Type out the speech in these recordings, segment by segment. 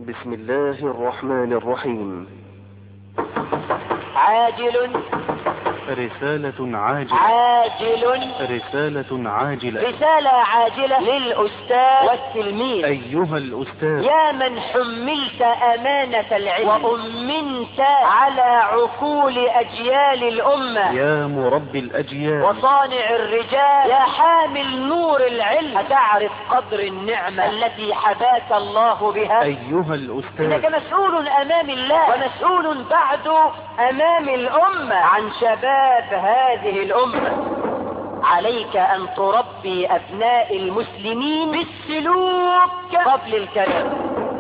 بسم الله الرحمن الرحيم عاجل رسالة عاجلة عاجل رسالة عاجلة رسالة عاجلة للأستاذ والتلميذ أيها الأستاذ يا من حملت أمانة العلم وأمنت على عقول أجيال الأمة يا مربي الأجيال وصانع الرجال يا حامل نور العلم أتعرف قدر النعمة التي حباك الله بها أيها الأستاذ إنك مسؤول أمام الله ومسؤول بعد أمام الأمة عن شباب هذه الأمة عليك أن تربي أبناء المسلمين بالسلوك قبل الكلام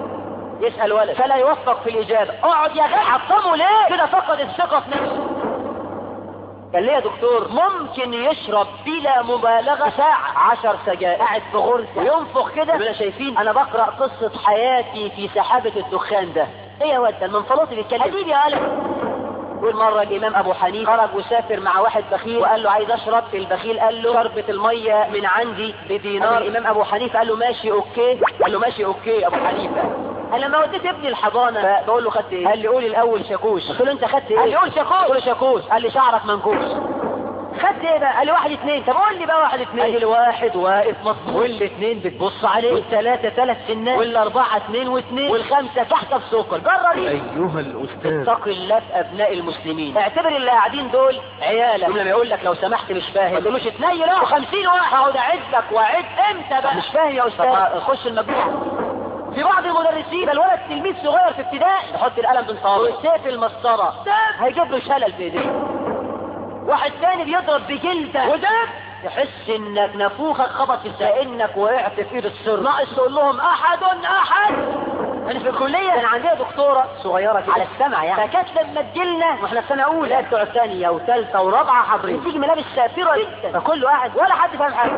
يسأل ولد فلا يوفق في الإجابة اقعد يا غير حطمه ليه كده فقد الثقة في نفسه قال لي يا دكتور ممكن يشرب بلا مبالغة ساعة عشر سجائر قاعد في غرزة وينفخ كده يقول شايفين انا بقرأ قصة حياتي في سحابة الدخان ده ايه يا ولد المنفلوطي بيتكلم حبيبي يا قلب يقول مرة الإمام أبو حنيفة خرج وسافر مع واحد بخيل وقال له عايز أشرب البخيل قال له شربة المية من عندي بدينار الإمام أبو حنيفة قال له ماشي أوكي قال له ماشي أوكي أبو حنيفة قال لما وديت ابني الحضانة بقول له خدت ايه؟ قال لي قولي الأول شاكوش قلت له أنت خدت ايه؟ قال لي قول شاكوش قلت له شاكوش قال لي شعرك منكوش خدت ايه بقى؟ قال لي واحد اتنين طب قول لي بقى واحد اتنين قال لي الواحد واقف مصبوط والاثنين بتبص عليه والثلاثة ثلاث سنات والأربعة اتنين واتنين والخمسة تحت السكر جرب أيها الأستاذ اتق الله في ابناء المسلمين اعتبر اللي قاعدين دول عيالك لما يقول لك لو سمحت مش فاهم ما تقولوش اتنيل اه و50 واحد هقعد اعد لك واعد امتى بقى مش فاهم يا استاذ خش المجموعه في بعض المدرسين ده الولد تلميذ صغير في ابتدائي يحط القلم بين صوابعه ويسيف المسطره هيجيب له شلل في ايديه واحد تاني بيضرب بجلده ودب تحس انك نافوخك خبط في كانك وقعت في ايد السر ناقص تقول لهم احد احد انا في الكليه كان عندنا دكتوره صغيره كده على السمع يعني فكانت لما تجيلنا واحنا في سنه اولى بتوع ثانيه وثالثه ورابعه حاضرين بتيجي ملابس سافره جدا فكله قاعد ولا حد فاهم حاجه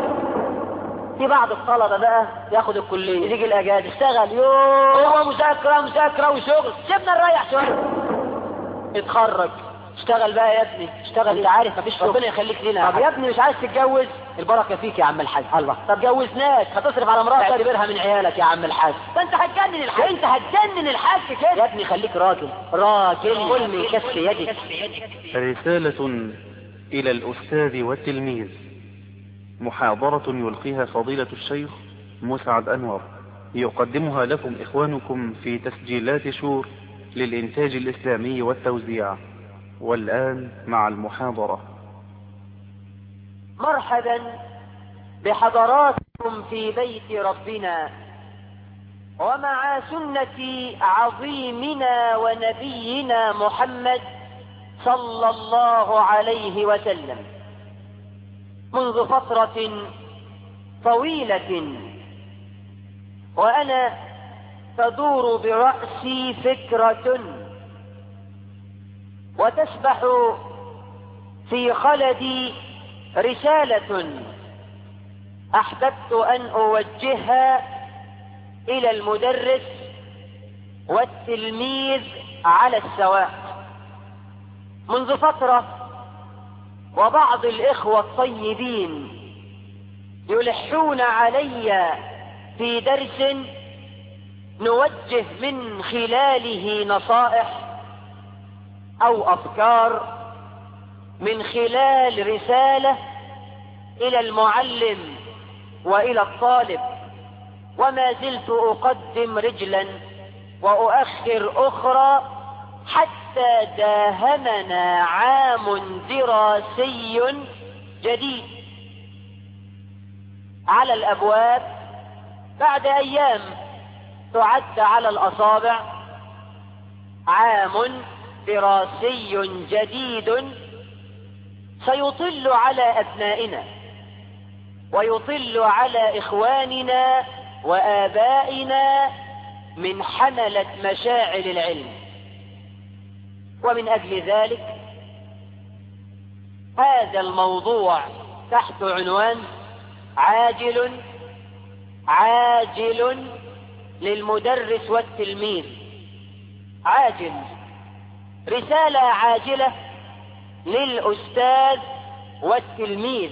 في بعض الطلبة بقى ياخد الكلية يجي الأجازة يشتغل يوه مذاكرة مذاكرة وشغل سيبنا نريح شوية اتخرج اشتغل بقى يا ابني اشتغل انت عارف مفيش ربنا يخليك لنا طب يا ابني مش عايز تتجوز البركه فيك يا عم الحاج الله طب جوزناك هتصرف على مراتك اعتبرها من عيالك يا عم الحاج ده انت هتجنن الحاج انت هتجنن الحاج كده يا ابني خليك راجل راجل كل من كف يدك رسالة إلى الأستاذ والتلميذ محاضرة يلقيها فضيلة الشيخ مسعد أنور يقدمها لكم إخوانكم في تسجيلات شور للإنتاج الإسلامي والتوزيع والآن مع المحاضرة مرحبا بحضراتكم في بيت ربنا ومع سنة عظيمنا ونبينا محمد صلى الله عليه وسلم منذ فترة طويلة وأنا تدور برأسي فكرة وتسبح في خلدي رسالة أحببت أن أوجهها إلى المدرس والتلميذ على السواء منذ فترة وبعض الإخوة الطيبين يلحون علي في درس نوجه من خلاله نصائح أو أفكار من خلال رسالة إلى المعلم وإلى الطالب وما زلت أقدم رجلا وأؤخر أخرى حتى داهمنا عام دراسي جديد على الأبواب بعد أيام تعد على الأصابع عام دراسي جديد سيطل على أبنائنا ويطل على إخواننا وآبائنا من حملة مشاعل العلم ومن أجل ذلك هذا الموضوع تحت عنوان عاجل عاجل للمدرس والتلميذ عاجل رسالة عاجلة للأستاذ والتلميذ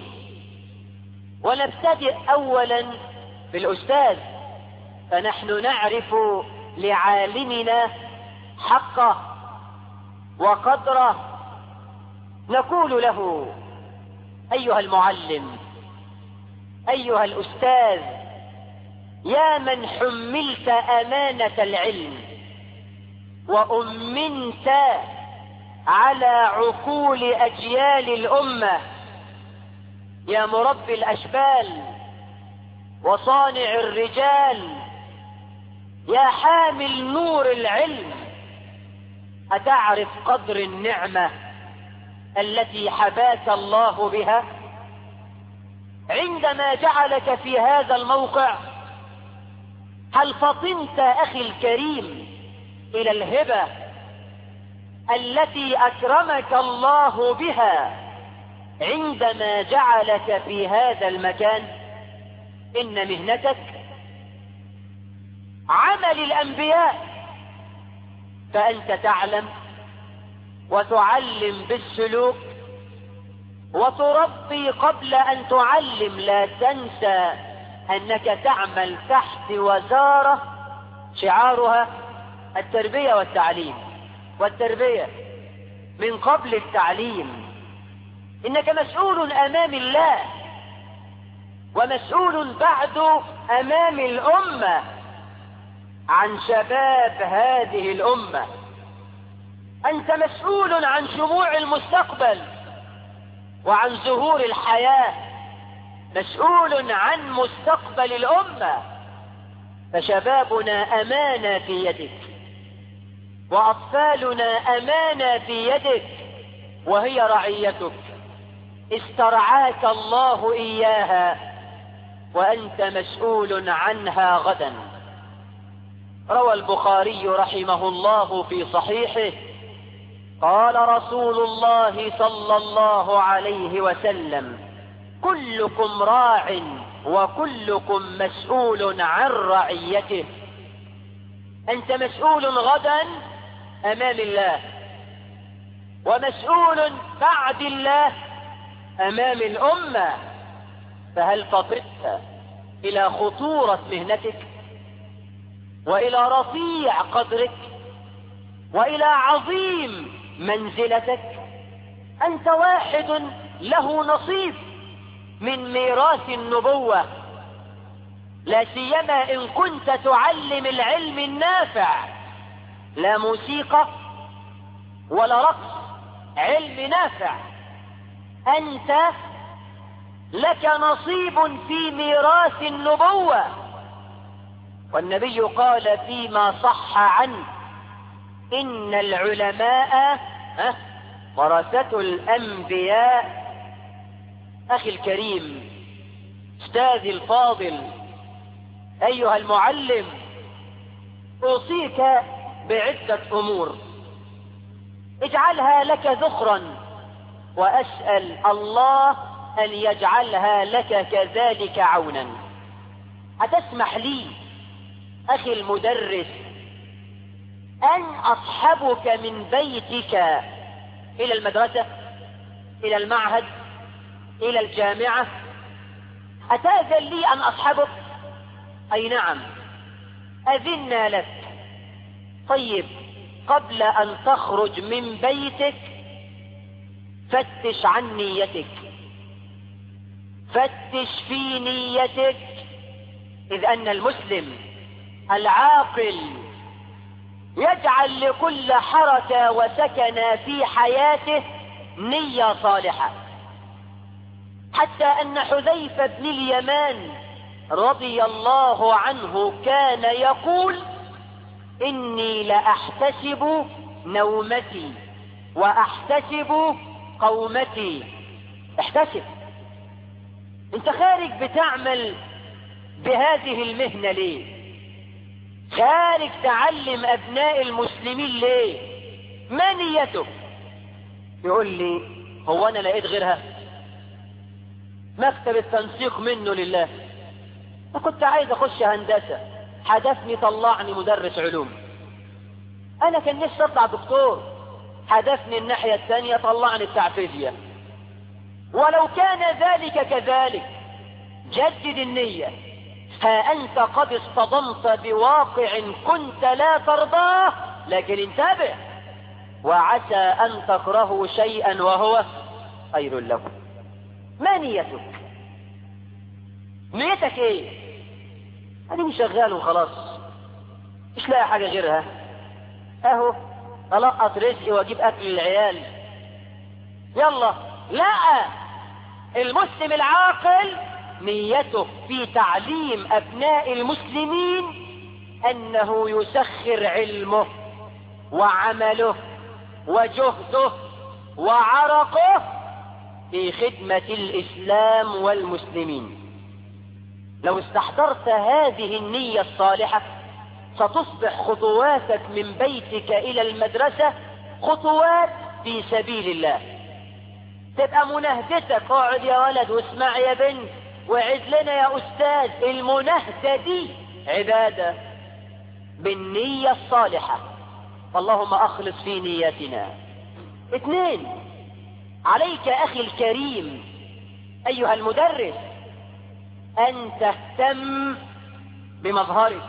ونبتدئ أولا بالأستاذ فنحن نعرف لعالمنا حقه وقدره نقول له أيها المعلم أيها الأستاذ يا من حملت أمانة العلم وأمنت على عقول أجيال الأمة يا مربي الأشبال وصانع الرجال يا حامل نور العلم أتعرف قدر النعمة التي حباك الله بها عندما جعلك في هذا الموقع هل فطنت أخي الكريم إلى الهبة التي أكرمك الله بها عندما جعلك في هذا المكان إن مهنتك عمل الأنبياء فأنت تعلم وتعلم بالسلوك وتربي قبل أن تعلم لا تنسى أنك تعمل تحت وزارة شعارها التربية والتعليم والتربية من قبل التعليم إنك مسؤول أمام الله ومسؤول بعد أمام الأمة عن شباب هذه الأمة أنت مسؤول عن شموع المستقبل وعن زهور الحياة مسؤول عن مستقبل الأمة فشبابنا أمانة في يدك وأطفالنا أمانة في يدك وهي رعيتك استرعاك الله إياها وأنت مسؤول عنها غدا روى البخاري رحمه الله في صحيحه قال رسول الله صلى الله عليه وسلم كلكم راع وكلكم مسؤول عن رعيته أنت مسؤول غدا أمام الله ومسؤول بعد الله أمام الأمة فهل فطرت إلى خطورة مهنتك وإلى رفيع قدرك وإلى عظيم منزلتك أنت واحد له نصيب من ميراث النبوة لا سيما إن كنت تعلم العلم النافع لا موسيقى ولا رقص علم نافع أنت لك نصيب في ميراث النبوة والنبي قال فيما صح عنه إن العلماء ورثة الأنبياء أخي الكريم أستاذي الفاضل أيها المعلم أوصيك بعدة أمور اجعلها لك ذخرا وأسأل الله أن يجعلها لك كذلك عونا أتسمح لي أخي المدرس أن أصحبك من بيتك إلى المدرسة إلى المعهد إلى الجامعة أتأذن لي أن أصحبك أي نعم أذنا لك طيب قبل أن تخرج من بيتك فتش عن نيتك فتش في نيتك إذ أن المسلم العاقل يجعل لكل حركة وسكن في حياته نية صالحة حتى أن حذيفة بن اليمان رضي الله عنه كان يقول إني لأحتسب نومتي وأحتسب قومتي احتسب انت خارج بتعمل بهذه المهنة ليه خارج تعلم أبناء المسلمين ليه ما نيتك يقول لي هو أنا لقيت غيرها مكتب التنسيق منه لله أنا كنت عايز أخش هندسة حدفني طلعني مدرس علوم أنا كان نفسي أطلع دكتور حدفني الناحية الثانية طلعني بتاع فيزياء ولو كان ذلك كذلك جدد النية ها أنت قد اصطدمت بواقع كنت لا ترضاه لكن انتبه وعسى أن تكرهوا شيئا وهو خير لكم ما نيتك نيتك ايه أنا مش شغال وخلاص مش لاقي حاجة غيرها اهو ألقط رزقي واجيب أكل للعيال يلا لا المسلم العاقل نيته في تعليم أبناء المسلمين أنه يسخر علمه وعمله وجهده وعرقه في خدمة الإسلام والمسلمين لو استحضرت هذه النية الصالحة ستصبح خطواتك من بيتك إلى المدرسة خطوات في سبيل الله تبقى منهدتك اقعد يا ولد واسمع يا بنت وعد لنا يا أستاذ المنهدة دي عبادة بالنية الصالحة اللهم أخلص في نيتنا اثنين عليك أخي الكريم أيها المدرس أن تهتم بمظهرك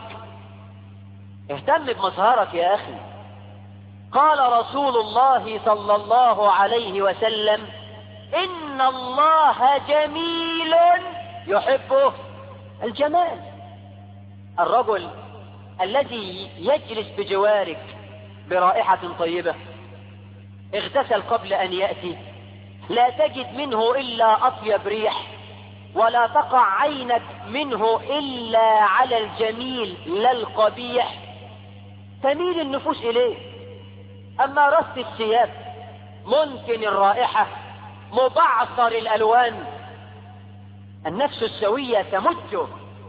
اهتم بمظهرك يا أخي قال رسول الله صلى الله عليه وسلم إن الله جميل يحب الجمال الرجل الذي يجلس بجوارك برائحة طيبة اغتسل قبل أن يأتي لا تجد منه إلا أطيب ريح ولا تقع عينك منه إلا على الجميل لا القبيح تميل النفوس إليه أما رص الثياب ممكن الرائحة مبعثر الألوان النفس السوية تمجه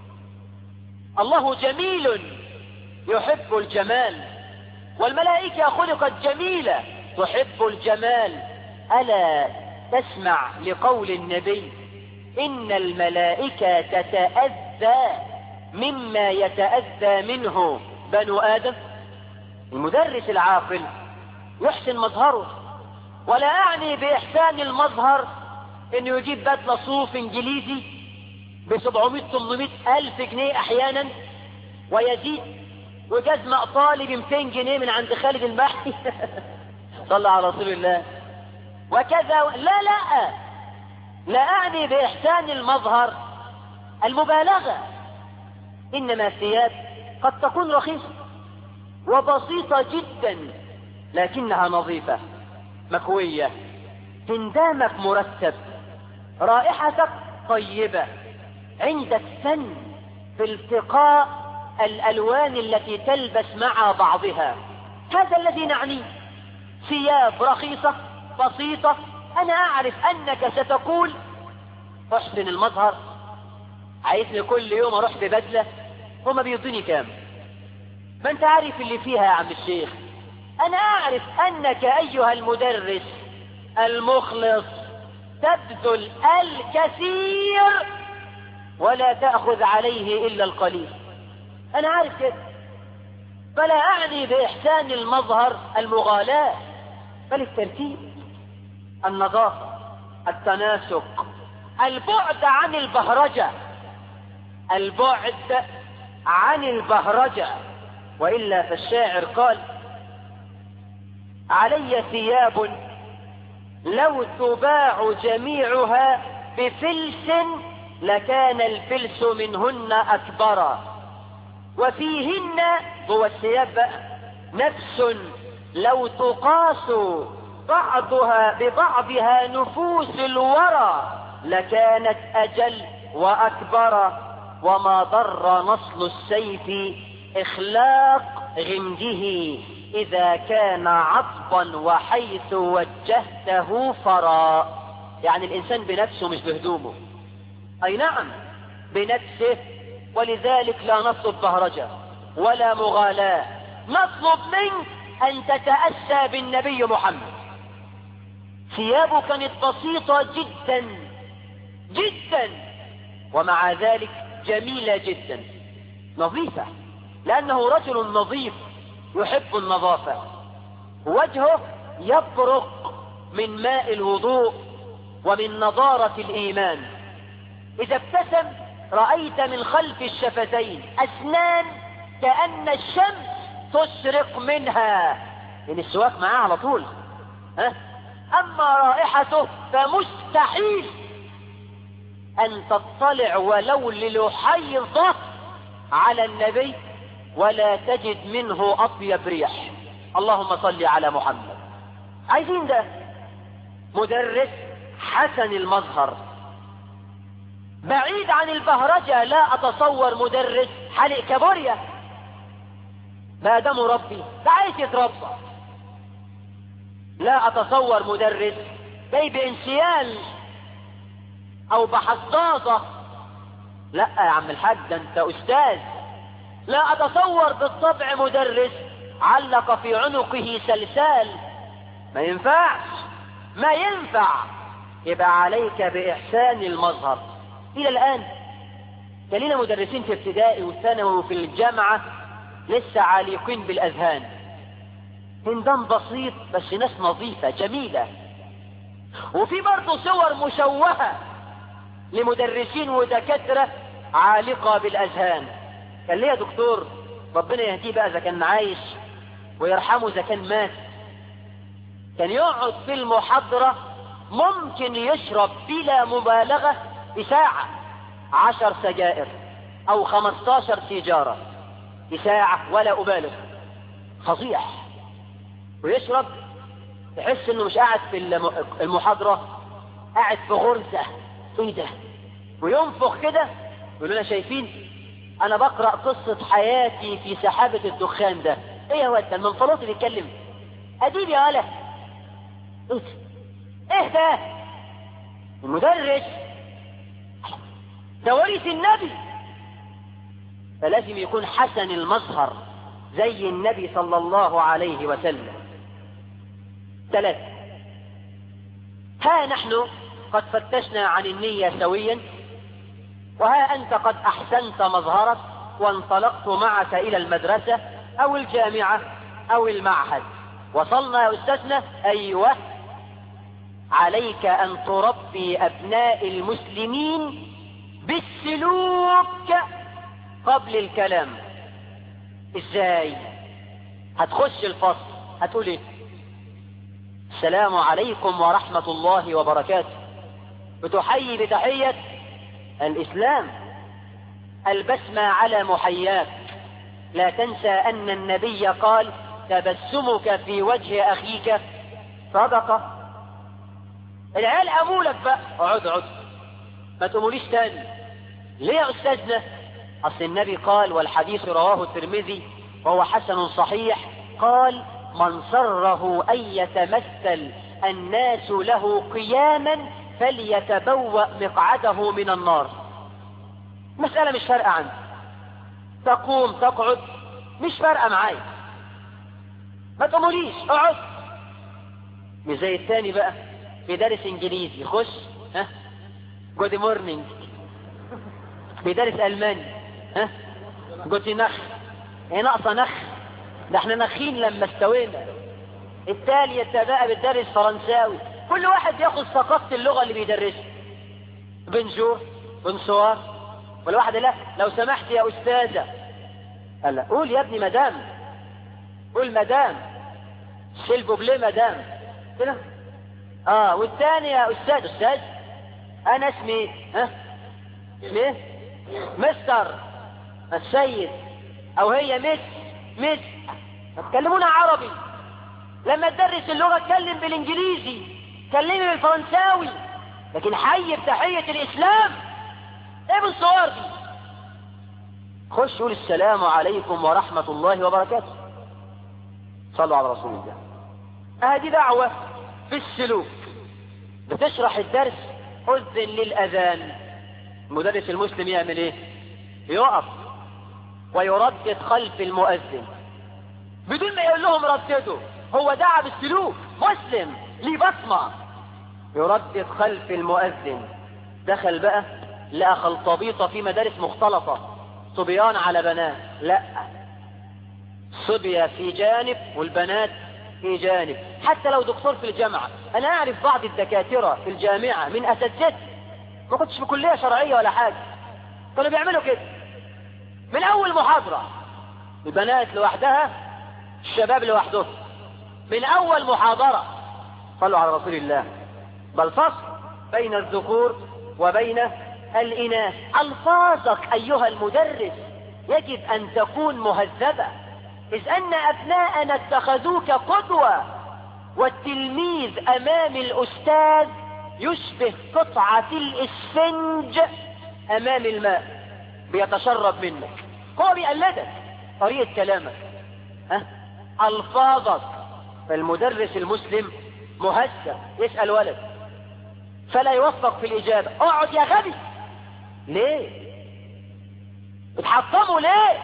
الله جميل يحب الجمال والملائكة خلقت جميلة تحب الجمال ألا تسمع لقول النبي إن الملائكة تتأذى مما يتأذى منه بنو آدم المدرس العاقل يحسن مظهره ولا أعني بإحسان المظهر إنه يجيب بدلة صوف إنجليزي ب 700 800 ألف جنيه أحيانا ويزيد وجزمة إيطالي ب 200 جنيه من عند خالد المحي صلى على رسول الله وكذا لا لا لا أعني بإحسان المظهر المبالغة إنما الثياب قد تكون رخيصة وبسيطة جدا لكنها نظيفة مكوية هندامك مرتب رائحتك طيبة عندك فن في التقاء الألوان التي تلبس مع بعضها هذا الذي نعنيه ثياب رخيصة بسيطة أنا أعرف أنك ستقول أحسن المظهر عايزني كل يوم أروح ببدلة هما بيضيني كام ما أنت عارف اللي فيها يا عم الشيخ أنا أعرف أنك أيها المدرس المخلص تبذل الكثير ولا تأخذ عليه إلا القليل أنا عارف كده فلا أعني بإحسان المظهر المغالاة بل الترتيب النظافة التناسق البعد عن البهرجة البعد عن البهرجة وإلا فالشاعر قال علي ثياب لو تباع جميعها بفلس لكان الفلس منهن أكبر وفيهن هو الثياب نفس لو تقاس بعضها ببعضها نفوس الورى لكانت أجل وأكبر وما ضر نصل السيف إخلاق غمده إذا كان عطبا وحيث وجهته فرا يعني الإنسان بنفسه مش بهدومه أي نعم بنفسه ولذلك لا نطلب بهرجة ولا مغالاة نطلب منك أن تتأسى بالنبي محمد ثيابه كانت بسيطة جدا جدا ومع ذلك جميلة جدا نظيفة لأنه رجل نظيف يحب النظافة وجهه يبرق من ماء الوضوء ومن نضارة الإيمان إذا ابتسم رأيت من خلف الشفتين أسنان كأن الشمس تشرق منها من السواك معاه على طول ها؟ أما رائحته فمستحيل أن تطلع ولو للحيضة على النبي ولا تجد منه أطيب ريح اللهم صل على محمد عايزين ده مدرس حسن المظهر بعيد عن البهرجة لا أتصور مدرس حلق كابوريا ما ده مربي ده عايز يتربى لا أتصور مدرس جاي بانسيال أو بحظاظة لا يا عم الحاج ده أنت أستاذ لا أتصور بالطبع مدرس علق في عنقه سلسال ما ينفعش ما ينفع يبقى عليك بإحسان المظهر إلى الآن كان لنا مدرسين في ابتدائي وثانوي وفي الجامعة لسه عالقين بالأذهان هندام بسيط بس ناس نظيفة جميلة وفي برضه صور مشوهة لمدرسين ودكاترة عالقة بالأذهان كان ليا دكتور ربنا يهديه بقى إذا كان عايش ويرحمه إذا كان مات كان يقعد في المحاضرة ممكن يشرب بلا مبالغة بساعة عشر سجائر أو خمستاشر سيجارة بساعة ولا أبالغ فظيع ويشرب تحس انه مش قاعد في المحاضرة قاعد في غرزة ايه ده وينفخ كده يقول لنا شايفين انا بقرأ قصة حياتي في سحابة الدخان ده ايه يا واد ده المنفلوطي بيتكلم اديب يا ولا ايه ده ايه ده المدرس ده ورث النبي فلازم يكون حسن المظهر زي النبي صلى الله عليه وسلم ثلاثة ها نحن قد فتشنا عن النية سويا وها أنت قد أحسنت مظهرك وانطلقت معك إلى المدرسة أو الجامعة أو المعهد وصلنا يا أستاذنا أيوة عليك أن تربي أبناء المسلمين بالسلوك قبل الكلام ازاي هتخش الفصل هتقول ايه السلام عليكم ورحمة الله وبركاته بتحيي بتحية الإسلام البسمة على محياك لا تنسى أن النبي قال تبسمك في وجه أخيك صدقة العيال أمولك بقى اقعد اقعد ما تقوليش تاني ليه يا أستاذنا أصل النبي قال والحديث رواه الترمذي وهو حسن صحيح قال من سره أن يتمثل الناس له قياما فليتبوأ مقعده من النار مسألة مش فارقة عندي تقوم تقعد مش فارقة معايا ما تقوليش اقعد مش زي التاني بقى بيدرس انجليزي خش ها جود مورنينج بيدرس الماني ها جوتي نخ هي ناقصه نخ ده احنا نخين لما استوينا التالي بقى بتدرس فرنساوي كل واحد ياخد ثقافه اللغه اللي بيدرسها بنجور بنصوار والواحد لا لو سمحت يا استاذه قال لا قول يا ابني مدام قول مدام سيلفو بلي مدام كده اه والثاني يا استاذ استاذ انا اسمي ها اسمي ايه مستر السيد او هي مس مس تكلمونا عربي لما تدرس اللغة اتكلم بالانجليزي كلمي بالفرنساوي لكن حي بتحية الاسلام ايه بالصور دي خش قول السلام عليكم ورحمة الله وبركاته صلوا على رسول الله هذه دعوة في السلوك بتشرح الدرس أذن للأذان المدرس المسلم يعمل ايه يقف ويردد خلف المؤذن بدون ما يقول لهم رددوا هو دعا بالسلوك مسلم ليه بصمة يردد خلف المؤذن دخل بقى لقى خلطبيطة في مدارس مختلطة صبيان على بنات لا صبية في جانب والبنات في جانب حتى لو دكتور في الجامعة انا اعرف بعض الدكاترة في الجامعة من اساتذتي ما كنتش في كلية شرعية ولا حاجة كانوا بيعملوا كده من اول محاضرة البنات لوحدها الشباب لوحدهم من اول محاضرة صلوا على رسول الله بل فصل بين الذكور وبين الإناث ألفاظك أيها المدرس يجب أن تكون مهذبة إذ أن أبناءنا اتخذوك قدوة والتلميذ أمام الأستاذ يشبه قطعة الإسفنج أمام الماء بيتشرب منك هو بيقلدك طريقة كلامك ها ألفاظك فالمدرس المسلم مهذب يسأل ولد فلا يوفق في الإجابة اقعد يا غبي ليه اتحطموا ليه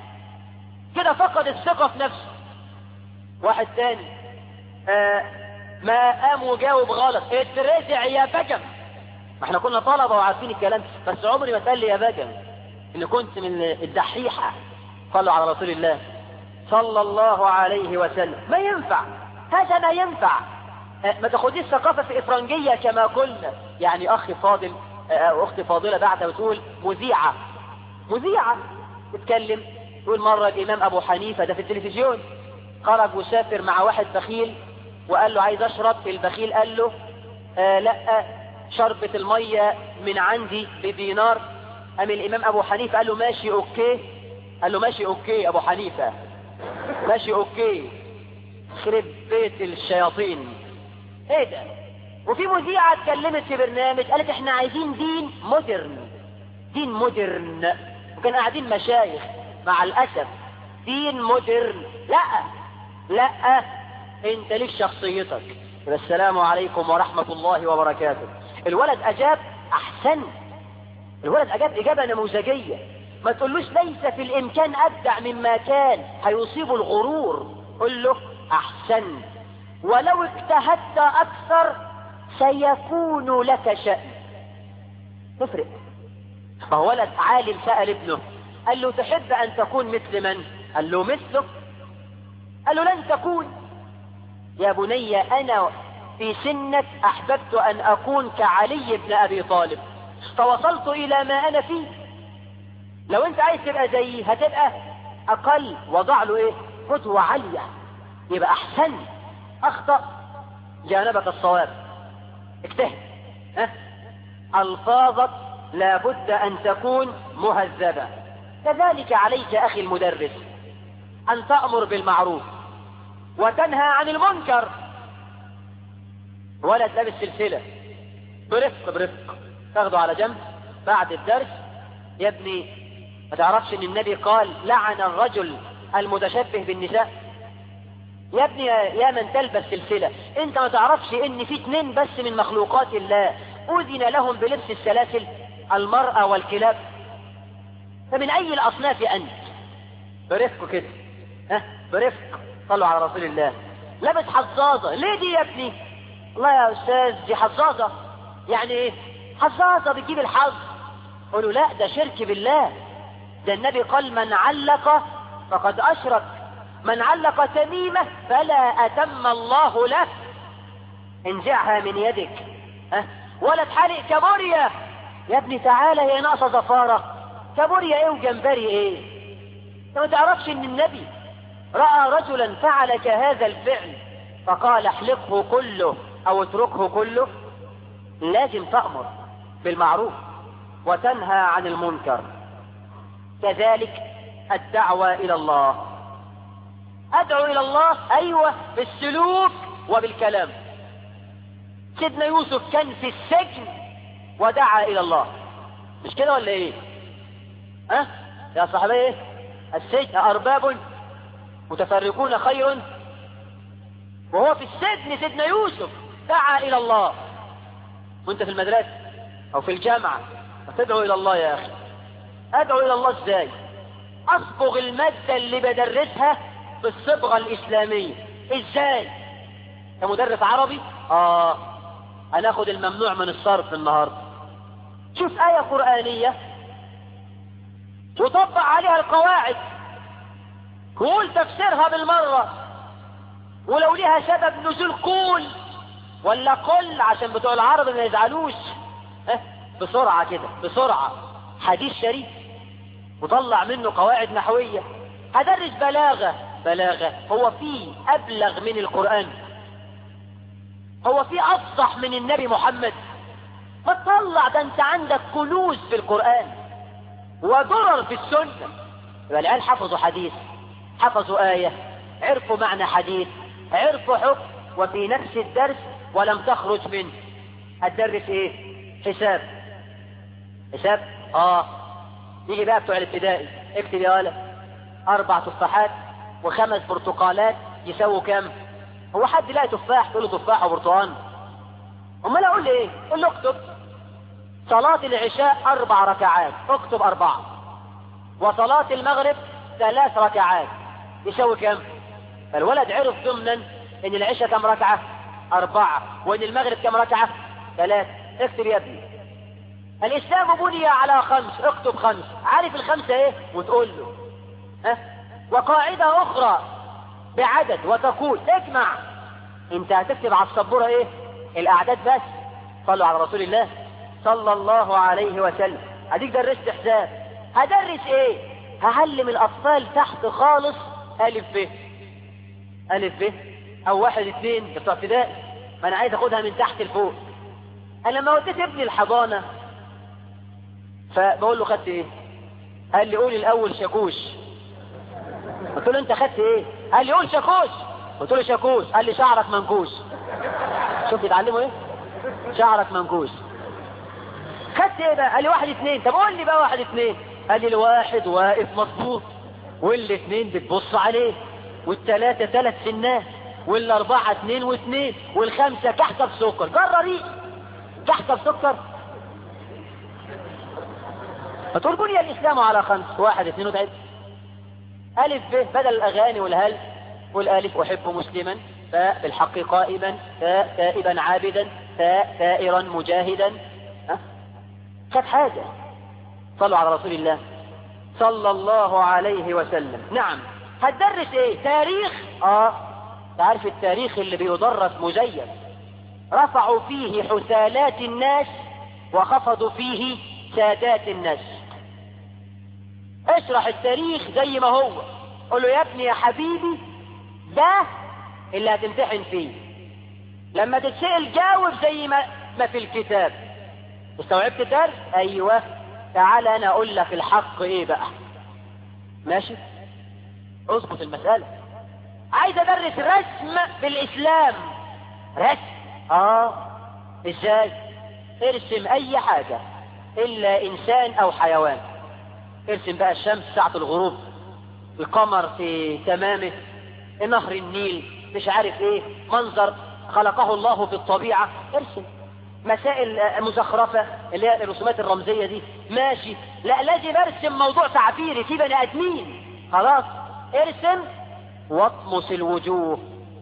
كده فقد الثقة في نفسه واحد تاني آه ما قام وجاوب غلط اترزع يا بجم ما احنا كنا طلبة وعارفين الكلام بس عمري ما قال لي يا بجم ان كنت من الدحيحة صلوا على رسول الله صلى الله عليه وسلم ما ينفع هذا ما ينفع ما تاخديش ثقافة في إفرنجية كما قلنا يعني أخي فاضل أو أختي فاضلة بعد وتقول مذيعة مذيعة تتكلم تقول مرة الإمام أبو حنيفة ده في التلفزيون خرج وسافر مع واحد بخيل وقال له عايز أشرب البخيل قال له آه لا شربة المية من عندي بدينار أم الإمام أبو حنيفة قال له ماشي أوكي قال له ماشي أوكي أبو حنيفة ماشي أوكي خرب بيت الشياطين ايه ده وفي مذيعة اتكلمت في برنامج قالت احنا عايزين دين مودرن دين مودرن وكان قاعدين مشايخ مع الاسف دين مودرن لا لا انت ليك شخصيتك السلام عليكم ورحمة الله وبركاته الولد اجاب احسن الولد اجاب اجابة نموذجية ما تقولوش ليس في الامكان ابدع مما كان هيصيب الغرور قل له احسنت ولو اجتهدت اكثر سيكون لك شأن تفرق فهو ولد عالم سأل ابنه قال له تحب ان تكون مثل من قال له مثله قال له لن تكون يا بني انا في سنك احببت ان اكون كعلي بن ابي طالب فوصلت الى ما انا فيه لو انت عايز تبقى زيي هتبقى اقل وضع له ايه قدوة عالية يبقى احسن اخطأ جانبك الصواب اجتهد ها الفاظك لابد ان تكون مهذبة كذلك عليك اخي المدرس ان تأمر بالمعروف وتنهى عن المنكر ولد لابس سلسلة برفق برفق تاخده على جنب بعد الدرس يا ابني ما تعرفش ان النبي قال لعن الرجل المتشبه بالنساء يا ابني يا من تلبس سلسلة انت ما تعرفش ان في اتنين بس من مخلوقات الله اذن لهم بلبس السلاسل المرأة والكلاب فمن اي الاصناف انت برفق كده ها برفق صلوا على رسول الله لابس حظاظة ليه دي يا ابني الله يا استاذ دي حظاظة يعني ايه حظاظة بتجيب الحظ قولوا لا ده شرك بالله ده النبي قال من علق فقد اشرك من علق تميمة فلا أتم الله له انزعها من يدك أه؟ ولا تحرق كابوريا يا ابني تعالى هي ناقصة زفارة كابوريا ايه وجمبري ايه انت ما تعرفش ان النبي رأى رجلا فعل كهذا الفعل فقال احلقه كله او اتركه كله لازم تأمر بالمعروف وتنهى عن المنكر كذلك الدعوة الى الله ادعو الى الله ايوه بالسلوك وبالكلام سيدنا يوسف كان في السجن ودعا الى الله مش كده ولا ايه ها أه؟ يا صاحبي ايه السجن ارباب متفرقون خير وهو في السجن سيدنا يوسف دعا الى الله وانت في المدرسة او في الجامعة تدعو الى الله يا اخي ادعو الى الله ازاي اصبغ المادة اللي بدرسها بالصبغة الاسلامية ازاي كمدرس عربي اه هناخد الممنوع من الصرف النهاردة شوف آية قرآنية وطبق عليها القواعد وقول تفسيرها بالمرة ولو ليها سبب نزول قول ولا قل عشان بتوع العرب ما يزعلوش اه بسرعة كده بسرعة حديث شريف وطلع منه قواعد نحوية هدرس بلاغة بلاغة هو في أبلغ من القرآن هو في أفصح من النبي محمد ما تطلع ده انت عندك كنوز في القرآن ودرر في السنة يبقى العيال حفظوا حديث حفظوا آية عرفوا معنى حديث عرفوا حكم وفي نفس الدرس ولم تخرج منه هتدرس ايه حساب حساب اه يجي بقى بتوع الابتدائي اكتب يا ولد اربع تفاحات وخمس برتقالات يساووا كام هو حد يلاقي تفاح تقول له تفاح وبرتقال امال اقول له ايه قول له اكتب صلاة العشاء اربع ركعات اكتب اربعة وصلاة المغرب ثلاث ركعات يساوي كام فالولد عرف ضمنا ان العشاء كم ركعة اربعة وان المغرب كم ركعة ثلاث اكتب يا ابني الاسلام بني على خمس اكتب خمس عارف الخمسة ايه وتقول له ها وقاعدة اخرى بعدد وتقول اجمع انت هتكتب على السبورة ايه الاعداد بس صلوا على رسول الله صلى الله عليه وسلم هديك درست حساب هدرس ايه هعلم الاطفال تحت خالص الف ب الف ب او واحد اثنين بتوع ابتدائي ما انا عايز اخدها من تحت لفوق انا لما وديت ابني الحضانه فبقول له خدت ايه قال لي قول الاول شاكوش قلت له انت خدت ايه قال لي قول شاكوش قلت له شاكوش قال لي شعرك منكوش شوف يتعلموا ايه شعرك منكوش خدت ايه بقى قال لي واحد اثنين طب قول لي بقى واحد اثنين قال لي الواحد واقف مظبوط والاثنين بتبص عليه والثلاثة ثلاث سنات والاربعة اثنين واثنين والخمسة كحكة بسكر جرري كحكة بسكر فتقول بني الاسلام على خمس واحد اثنين وتعد الف ب بدل الاغاني والهل والالف احب مسلما فاء بالحق قائما فاء تائبا عابدا فاء ثائرا مجاهدا ها كانت حاجة صلوا على رسول الله صلى الله عليه وسلم نعم هتدرس ايه تاريخ اه تعرف التاريخ اللي بيدرس مزيف رفعوا فيه حثالات الناس وخفضوا فيه سادات الناس اشرح التاريخ زي ما هو قول له يا ابني يا حبيبي ده اللي هتمتحن فيه لما تتسأل جاوب زي ما, ما في الكتاب استوعبت الدرس ايوه تعال انا اقول لك الحق ايه بقى ماشي اظبط المسألة عايز ادرس رسم بالاسلام رسم اه ازاي ارسم اي حاجة الا انسان او حيوان ارسم بقى الشمس ساعة الغروب القمر في تمامه نهر النيل مش عارف ايه منظر خلقه الله في الطبيعة ارسم مسائل مزخرفة اللي هي الرسومات الرمزية دي ماشي لا لازم ارسم موضوع تعبيري في بني ادمين خلاص ارسم واطمس الوجوه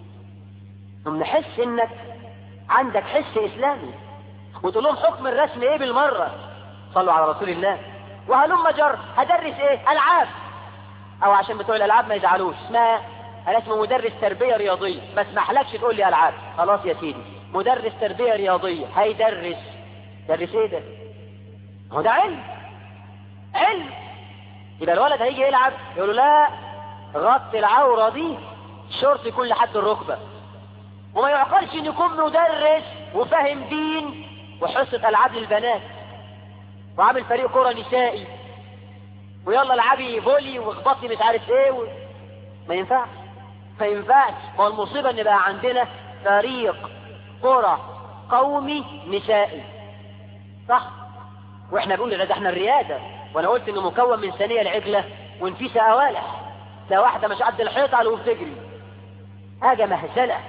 ثم نحس انك عندك حس اسلامي وتقول لهم حكم الرسم ايه بالمرة صلوا على رسول الله وهلم جر هدرس ايه العاب او عشان بتوع الالعاب ما يزعلوش اسمها انا اسمه مدرس تربية رياضية ما اسمحلكش تقول لي العاب خلاص يا سيدي مدرس تربية رياضية هيدرس درس ايه ده هو ده علم علم يبقى الولد هيجي يلعب يقول له لا غطي العورة دي الشورت يكون لحد الركبة وما يعقلش ان يكون مدرس وفاهم دين وحصة العاب للبنات وعامل فريق كرة نسائي ويلا العبي فولي واخبطي مش عارف ايه و... ما ينفعش ما ينفعش ما هو المصيبة ان بقى عندنا فريق كرة قومي نسائي صح واحنا بنقول ده احنا الريادة وانا قلت انه مكون من ثانية العجلة ونفيسة اوالح ده واحدة مش قد الحيط على وبتجري حاجة مهزلة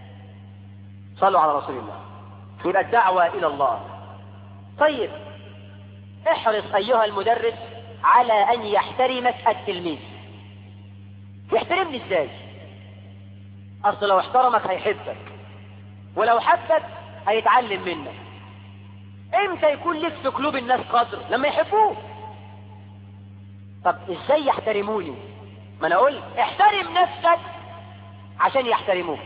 صلوا على رسول الله يبقى الدعوة الى الله طيب احرص ايها المدرس على ان يحترمك التلميذ يحترمني ازاي اصل لو احترمك هيحبك ولو حبك هيتعلم منك امتى يكون لك في قلوب الناس قدر لما يحبوك طب ازاي يحترموني ما انا اقول احترم نفسك عشان يحترموك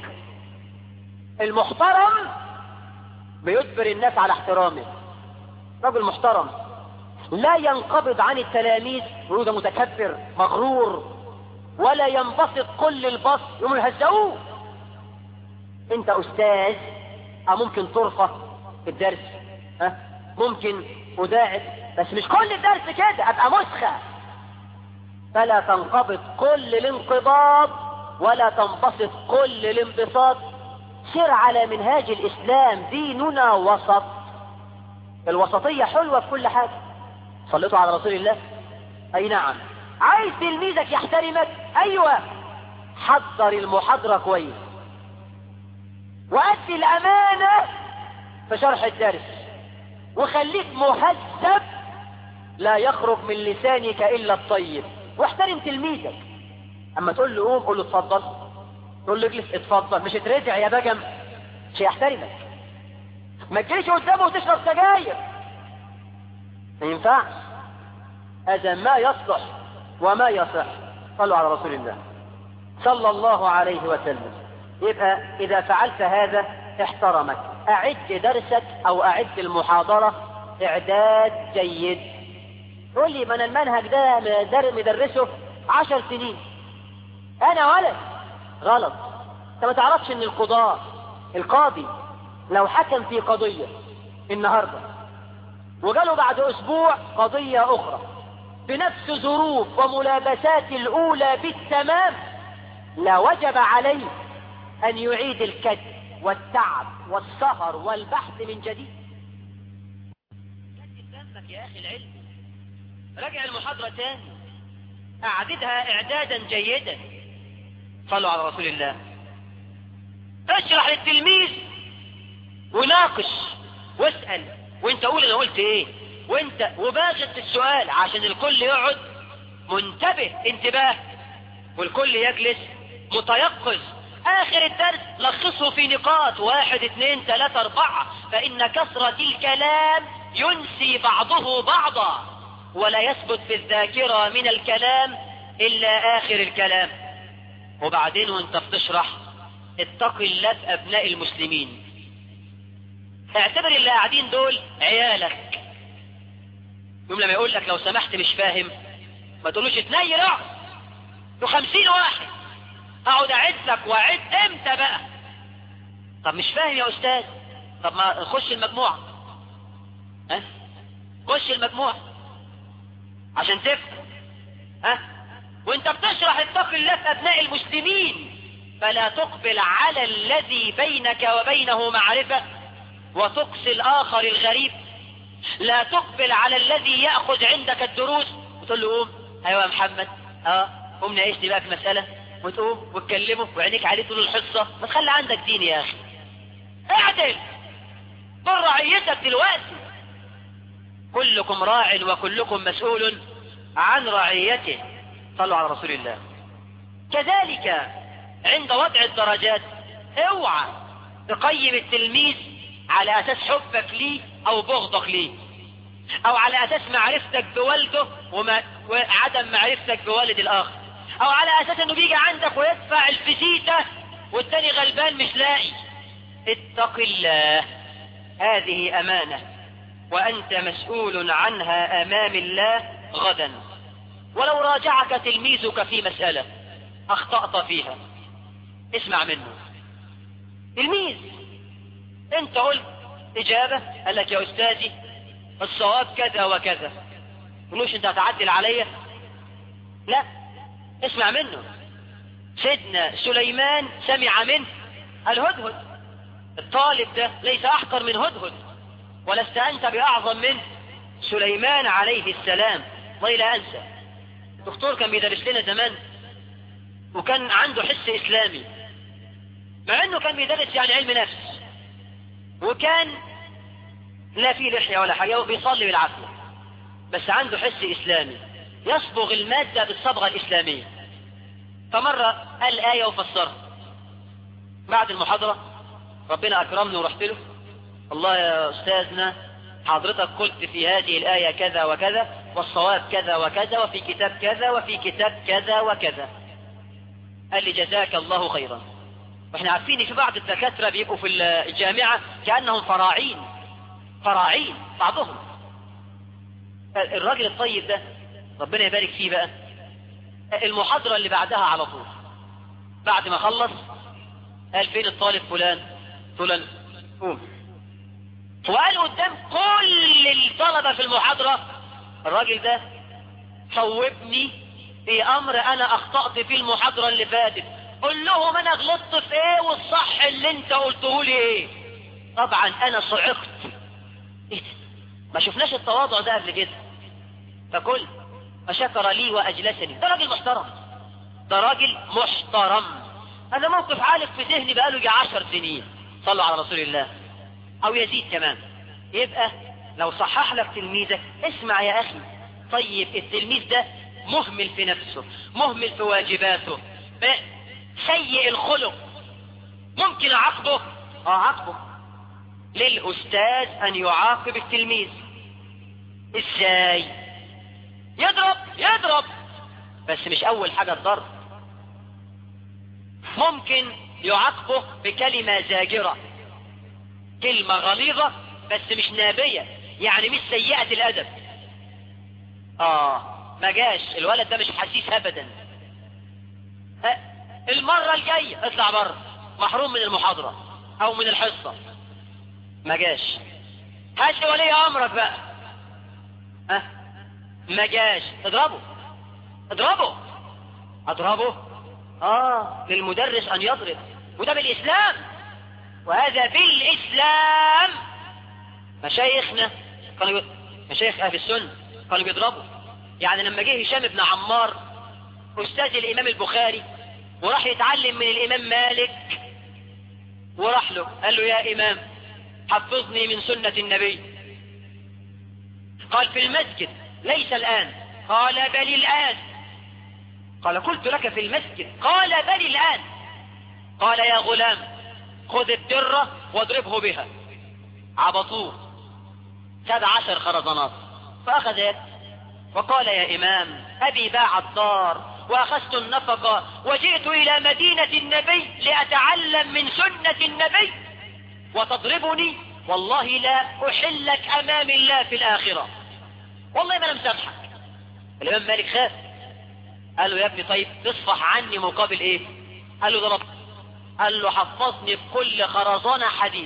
المحترم بيجبر الناس على احترامه رجل محترم لا ينقبض عن التلاميذ ويقول ده متكبر مغرور ولا ينبسط كل البسط يقوموا يهزقوه انت استاذ اه ممكن طرفة في الدرس ها ممكن وداعب بس مش كل الدرس كده ابقى مسخة فلا تنقبض كل الانقباض ولا تنبسط كل الانبساط سر على منهاج الاسلام ديننا وسط الوسطية حلوة في كل حاجة صليتوا على رسول الله اي نعم عايز تلميذك يحترمك ايوه حضر المحاضرة كويس وأدي الأمانة في شرح الدرس وخليك مهذب لا يخرج من لسانك إلا الطيب واحترم تلميذك أما تقول له قوم قول له اتفضل تقول له اجلس اتفضل مش اترجع يا بجم مش هيحترمك ما تجيش قدامه وتشرب سجاير ما ينفعش هذا ما يصلح وما يصح صلوا على رسول الله صلى الله عليه وسلم يبقى إذا فعلت هذا احترمك أعد درسك أو أعد المحاضرة إعداد جيد قول لي من المنهج ده مدر- مدرسه عشر سنين أنا ولد غلط أنت ما تعرفش إن القضاء القاضي لو حكم في قضية النهاردة وجاله بعد أسبوع قضية أخرى بنفس ظروف وملابسات الأولى بالتمام لا وجب عليه أن يعيد الكد والتعب والسهر والبحث من جديد كتب دمك يا أخي العلم راجع المحاضرة تاني أعددها إعدادا جيدا صلوا على رسول الله اشرح للتلميذ وناقش واسأل وانت قول انا قلت ايه وانت وباغت السؤال عشان الكل يقعد منتبه انتباه والكل يجلس متيقظ اخر الدرس لخصه في نقاط واحد اثنين ثلاثة اربعة فان كثرة الكلام ينسي بعضه بعضا ولا يثبت في الذاكرة من الكلام الا اخر الكلام وبعدين وانت بتشرح اتق الله في ابناء المسلمين اعتبر اللي قاعدين دول عيالك يوم لما يقول لك لو سمحت مش فاهم ما تقولوش اتنيل اقعد تو خمسين واحد اقعد اعد لك واعد امتى بقى طب مش فاهم يا استاذ طب ما خش المجموعة ها خش المجموعة عشان تفهم ها وانت بتشرح اتق الله في ابناء المسلمين فلا تقبل على الذي بينك وبينه معرفة وتقصي الاخر الغريب لا تقبل على الذي يأخذ عندك الدروس وتقول له قوم ايوه يا محمد اه قوم ناقشني بقى في مسألة وتقوم وتكلمه وعينيك عليه طول الحصة ما تخلي عندك دين يا اخي اعدل ضر رعيتك دلوقتي كلكم راع وكلكم مسؤول عن رعيته صلوا على رسول الله كذلك عند وضع الدرجات اوعى تقيم التلميذ على اساس حبك ليه او بغضك ليه او على اساس معرفتك بوالده وما وعدم معرفتك بوالد الاخر او على اساس انه بيجي عندك ويدفع الفسيتة والتاني غلبان مش لاقي اتق الله هذه امانة وانت مسؤول عنها امام الله غدا ولو راجعك تلميذك في مسألة اخطأت فيها اسمع منه تلميذ انت قلت اجابة قال لك يا استاذي الصواب كذا وكذا قلوش انت هتعدل عليا لا اسمع منه سيدنا سليمان سمع منه الهدهد الطالب ده ليس احقر من هدهد ولست انت باعظم منه سليمان عليه السلام ولا انسى دكتور كان بيدرس لنا زمان وكان عنده حس اسلامي مع انه كان بيدرس يعني علم نفس وكان لا في لحية ولا حاجة وبيصلي بالعافية بس عنده حس إسلامي يصبغ المادة بالصبغة الإسلامية فمرة قال آية وفسرها بعد المحاضرة ربنا أكرمني ورحت له الله يا أستاذنا حضرتك قلت في هذه الآية كذا وكذا والصواب كذا وكذا وفي كتاب كذا وفي كتاب كذا وكذا قال لي جزاك الله خيرا واحنا عارفين ان في بعض الدكاترة بيبقوا في الجامعة كأنهم فراعين فراعين بعضهم الراجل الطيب ده ربنا يبارك فيه بقى المحاضرة اللي بعدها على طول بعد ما خلص قال فين الطالب فلان فلان قوم وقال قدام كل الطلبة في المحاضرة الراجل ده صوبني في امر انا اخطأت في المحاضرة اللي فاتت قل لهم انا غلطت في ايه والصح اللي انت قلته لي ايه طبعا انا صعقت ايه ده؟ ما شفناش التواضع ده قبل كده فكل فشكر لي واجلسني ده راجل محترم ده راجل محترم هذا موقف عالق في ذهني بقاله يجي عشر سنين صلوا على رسول الله او يزيد كمان يبقى لو صحح لك تلميذك اسمع يا اخي طيب التلميذ ده مهمل في نفسه مهمل في واجباته سيء الخلق ممكن اعاقبه اعاقبه للاستاذ ان يعاقب التلميذ ازاي يضرب يضرب بس مش اول حاجة الضرب ممكن يعاقبه بكلمة زاجرة كلمة غليظة بس مش نابية يعني مش سيئة الادب اه ما جاش الولد ده مش حسيس ابدا ها المرة الجاية اطلع بره محروم من المحاضرة او من الحصة ما جاش هات لي ولي امرك بقى ها ما جاش اضربه اضربه اضربه اه للمدرس ان يضرب وده بالاسلام وهذا بالاسلام مشايخنا كانوا بي... مشايخ اهل السنه كانوا بيضربوا يعني لما جه هشام بن عمار استاذ الامام البخاري وراح يتعلم من الامام مالك وراح له قال له يا امام حفظني من سنة النبي قال في المسجد ليس الان قال بل الان قال قلت لك في المسجد قال بل الان قال يا غلام خذ الدرة واضربه بها عبطوه سبع عشر خرزانات فأخذ يد وقال يا إمام أبي باع الدار وأخذت النفقة وجئت إلى مدينة النبي لأتعلم من سنة النبي وتضربني والله لا أحلك أمام الله في الآخرة والله ما أنا مسامحك الإمام مالك خاف قال له يا ابني طيب تصفح عني مقابل إيه قال له ضربت قال له حفظني بكل خرزانة حديث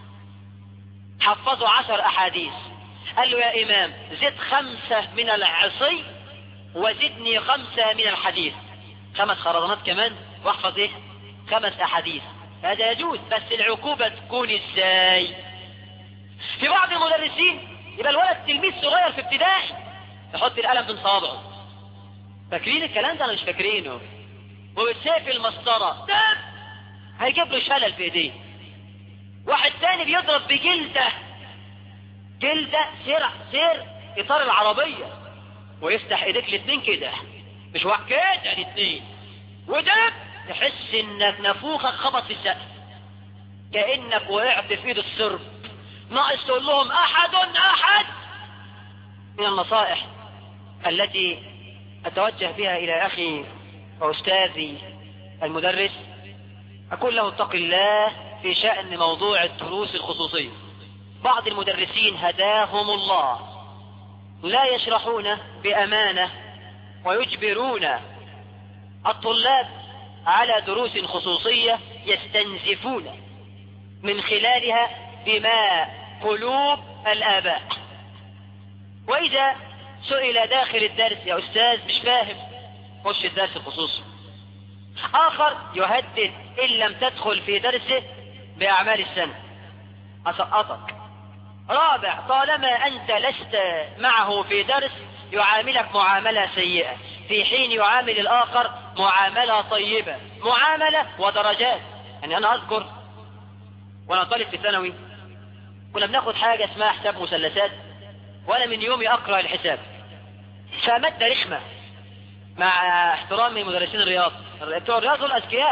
حفظوا عشر أحاديث قال له يا إمام زد خمسة من العصي وزدني خمسة من الحديث خمس خرزانات كمان واحفظ ايه خمس أحاديث هذا يجوز بس العقوبة تكون ازاي في بعض المدرسين يبقى الولد تلميذ صغير في ابتدائي يحط القلم بين صوابعه فاكرين الكلام ده انا مش فاكرينه وبالسيف المسطرة ده هيجيب له شلل في ايديه واحد تاني بيضرب بجلدة جلدة سير سير اطار العربية ويفتح ايديك الاتنين كده مش واحد كده الاتنين وده تحس انك نافوخك خبط في السقف كأنك وقعت في ايد السرب ناقص تقول لهم احد احد من النصائح التي اتوجه بها الى اخي واستاذي المدرس اقول له اتق الله في شأن موضوع الدروس الخصوصية بعض المدرسين هداهم الله لا يشرحون بأمانة ويجبرون الطلاب على دروس خصوصية يستنزفون من خلالها دماء قلوب الآباء وإذا سئل داخل الدرس يا أستاذ مش فاهم خش الدرس الخصوصي آخر يهدد إن لم تدخل في درسه بأعمال السنة أسقطك رابع طالما أنت لست معه في درس يعاملك معاملة سيئة في حين يعامل الآخر معاملة طيبة معاملة ودرجات يعني أنا أذكر وأنا طالب في ثانوي كنا بناخد حاجة اسمها حساب مثلثات وأنا من يومي أقرأ الحساب فمادة رخمة مع احترامي مدرسين الرياض بتوع الرياض دول أذكياء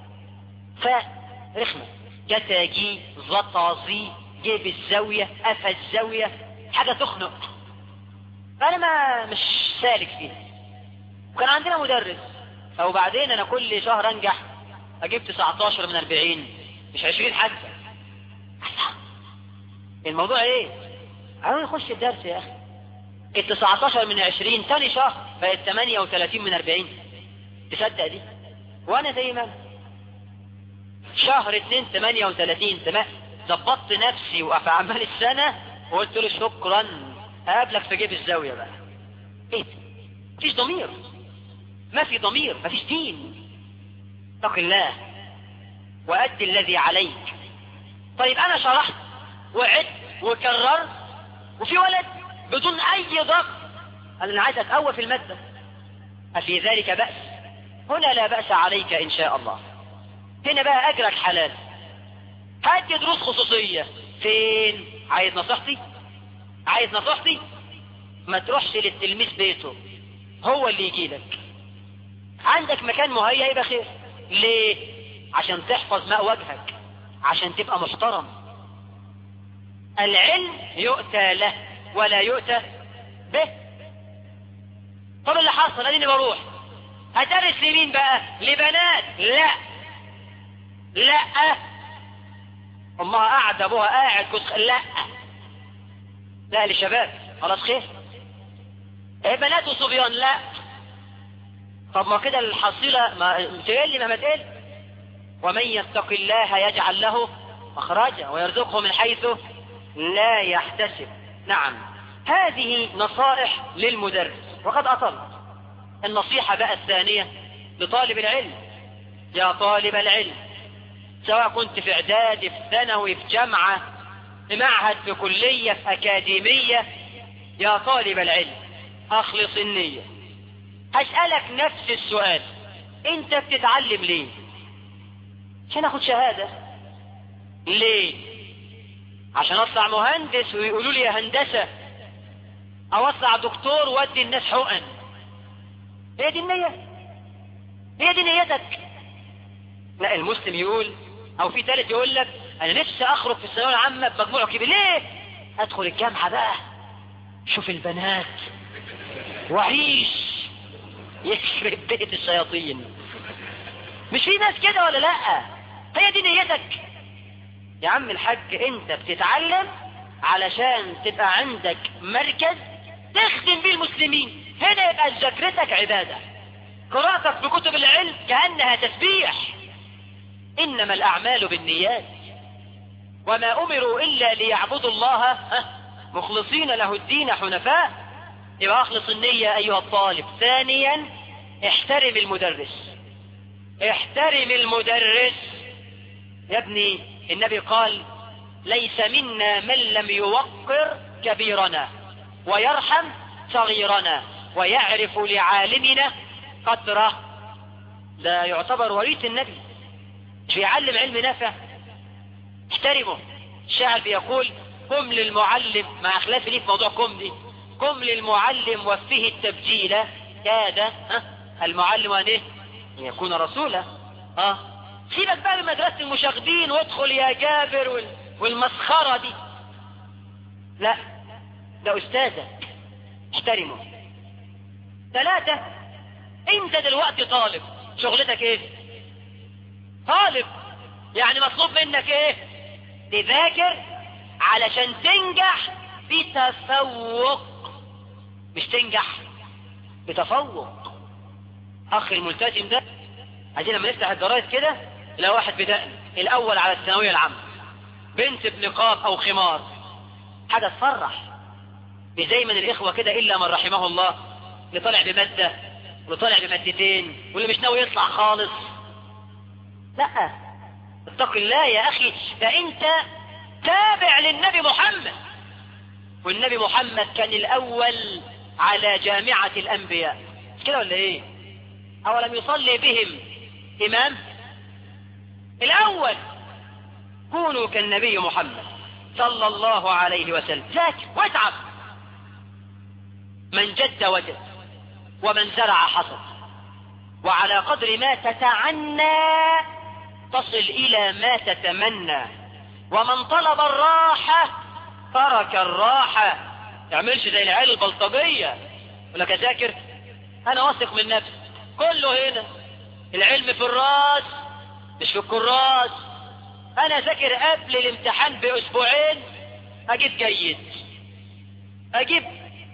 فرخمة جتا جي زطا زي جيب الزاوية قفا الزاوية حاجة تخنق فأنا ما مش سالك فيها وكان عندنا مدرس وبعدين أنا كل شهر أنجح أجيب 19 من 40 مش 20 حتى الموضوع إيه؟ عاوز يخش الدرس يا أخي ال 19 من 20 تاني شهر بقت 38 من 40 تصدق دي وانا زي ما أنا. شهر 2 38 تمام ظبطت نفسي وفي اعمال السنة وقلت له شكرا هقابلك في جيب الزاوية بقى ايه ده؟ مفيش ضمير ما في ضمير مفيش دين اتق الله وأد الذي عليك طيب أنا شرحت وعدت وكررت وفي ولد بدون أي ضغط قال أنا عايز أتقوى في المادة أفي ذلك بأس هنا لا بأس عليك إن شاء الله هنا بقى أجرك حلال هات دروس خصوصية فين عايز نصيحتي عايز نصيحتي ما تروحش للتلميذ بيته هو اللي يجي لك عندك مكان مهيأ يبقى خير ليه عشان تحفظ ماء وجهك عشان تبقى محترم العلم يؤتى له ولا يؤتى به طب اللي حصل اديني بروح هدرس لمين بقى لبنات لا لا امها قاعده ابوها قاعد كنت لا لا لشباب خلاص خير ايه بنات وصبيان لا طب ما كده الحصيلة ما تقل ما ما تقل ومن يتق الله يجعل له مخرجا ويرزقه من حيث لا يحتسب نعم هذه نصائح للمدرس وقد أطل النصيحة بقى الثانية لطالب العلم يا طالب العلم سواء كنت في اعداد في ثانوي في جامعة في معهد في كلية في أكاديمية يا طالب العلم أخلص النية هسألك نفس السؤال انت بتتعلم ليه عشان اخد شهادة ليه عشان اطلع مهندس ويقولوا لي يا هندسة او اطلع دكتور وادي الناس حقن هي دي النية هي دي نيتك لا المسلم يقول او في ثالث يقول لك انا نفسي اخرج في الثانويه العامه بمجموع كبير ليه ادخل الجامعه بقى شوف البنات وعيش يخرب بيت الشياطين مش في ناس كده ولا لا هي دي نيتك يا عم الحاج انت بتتعلم علشان تبقى عندك مركز تخدم بيه المسلمين هنا يبقى ذاكرتك عبادة قراءتك في كتب العلم كأنها تسبيح إنما الأعمال بالنيات وما أمروا إلا ليعبدوا الله مخلصين له الدين حنفاء يبقى أخلص النية أيها الطالب ثانيا احترم المدرس احترم المدرس يا ابني النبي قال ليس منا من لم يوقر كبيرنا ويرحم صغيرنا ويعرف لعالمنا قدره ده يعتبر وريث النبي مش بيعلم علم نافع احترمه الشاعر بيقول قم للمعلم مع خلاف ليه في موضوع قم دي قم للمعلم وفيه التبجيل كاد ها المعلم ان ايه ان يكون رسولا اه سيبك بقى من مدرسة المشاغبين وادخل يا جابر وال... والمسخرة دي لا ده استاذك احترمه ثلاثة انت دلوقتي طالب شغلتك ايه طالب يعني مطلوب منك ايه تذاكر علشان تنجح بتفوق مش تنجح بتفوق اخ الملتزم ده عايزين لما نفتح الجرايد كده لو واحد بدأنا الاول على الثانوية العامة بنت بنقاب او خمار حاجة تفرح مش زي من الاخوة كده الا من رحمه الله اللي طالع بمادة واللي طالع بمادتين واللي مش ناوي يطلع خالص لا اتق الله يا اخي ده انت تابع للنبي محمد والنبي محمد كان الاول على جامعة الانبياء مش كده ولا ايه اولم يصلي بهم امام الاول كونوا كالنبي محمد صلى الله عليه وسلم ذاكر واتعب من جد وجد ومن زرع حصد وعلى قدر ما تتعنى تصل الى ما تتمنى ومن طلب الراحة ترك الراحة تعملش زي العيال البلطجية يقول لك اذاكر انا واثق من نفسي كله هنا العلم في الراس مش في الكراس انا ذاكر قبل الامتحان باسبوعين اجيب جيد اجيب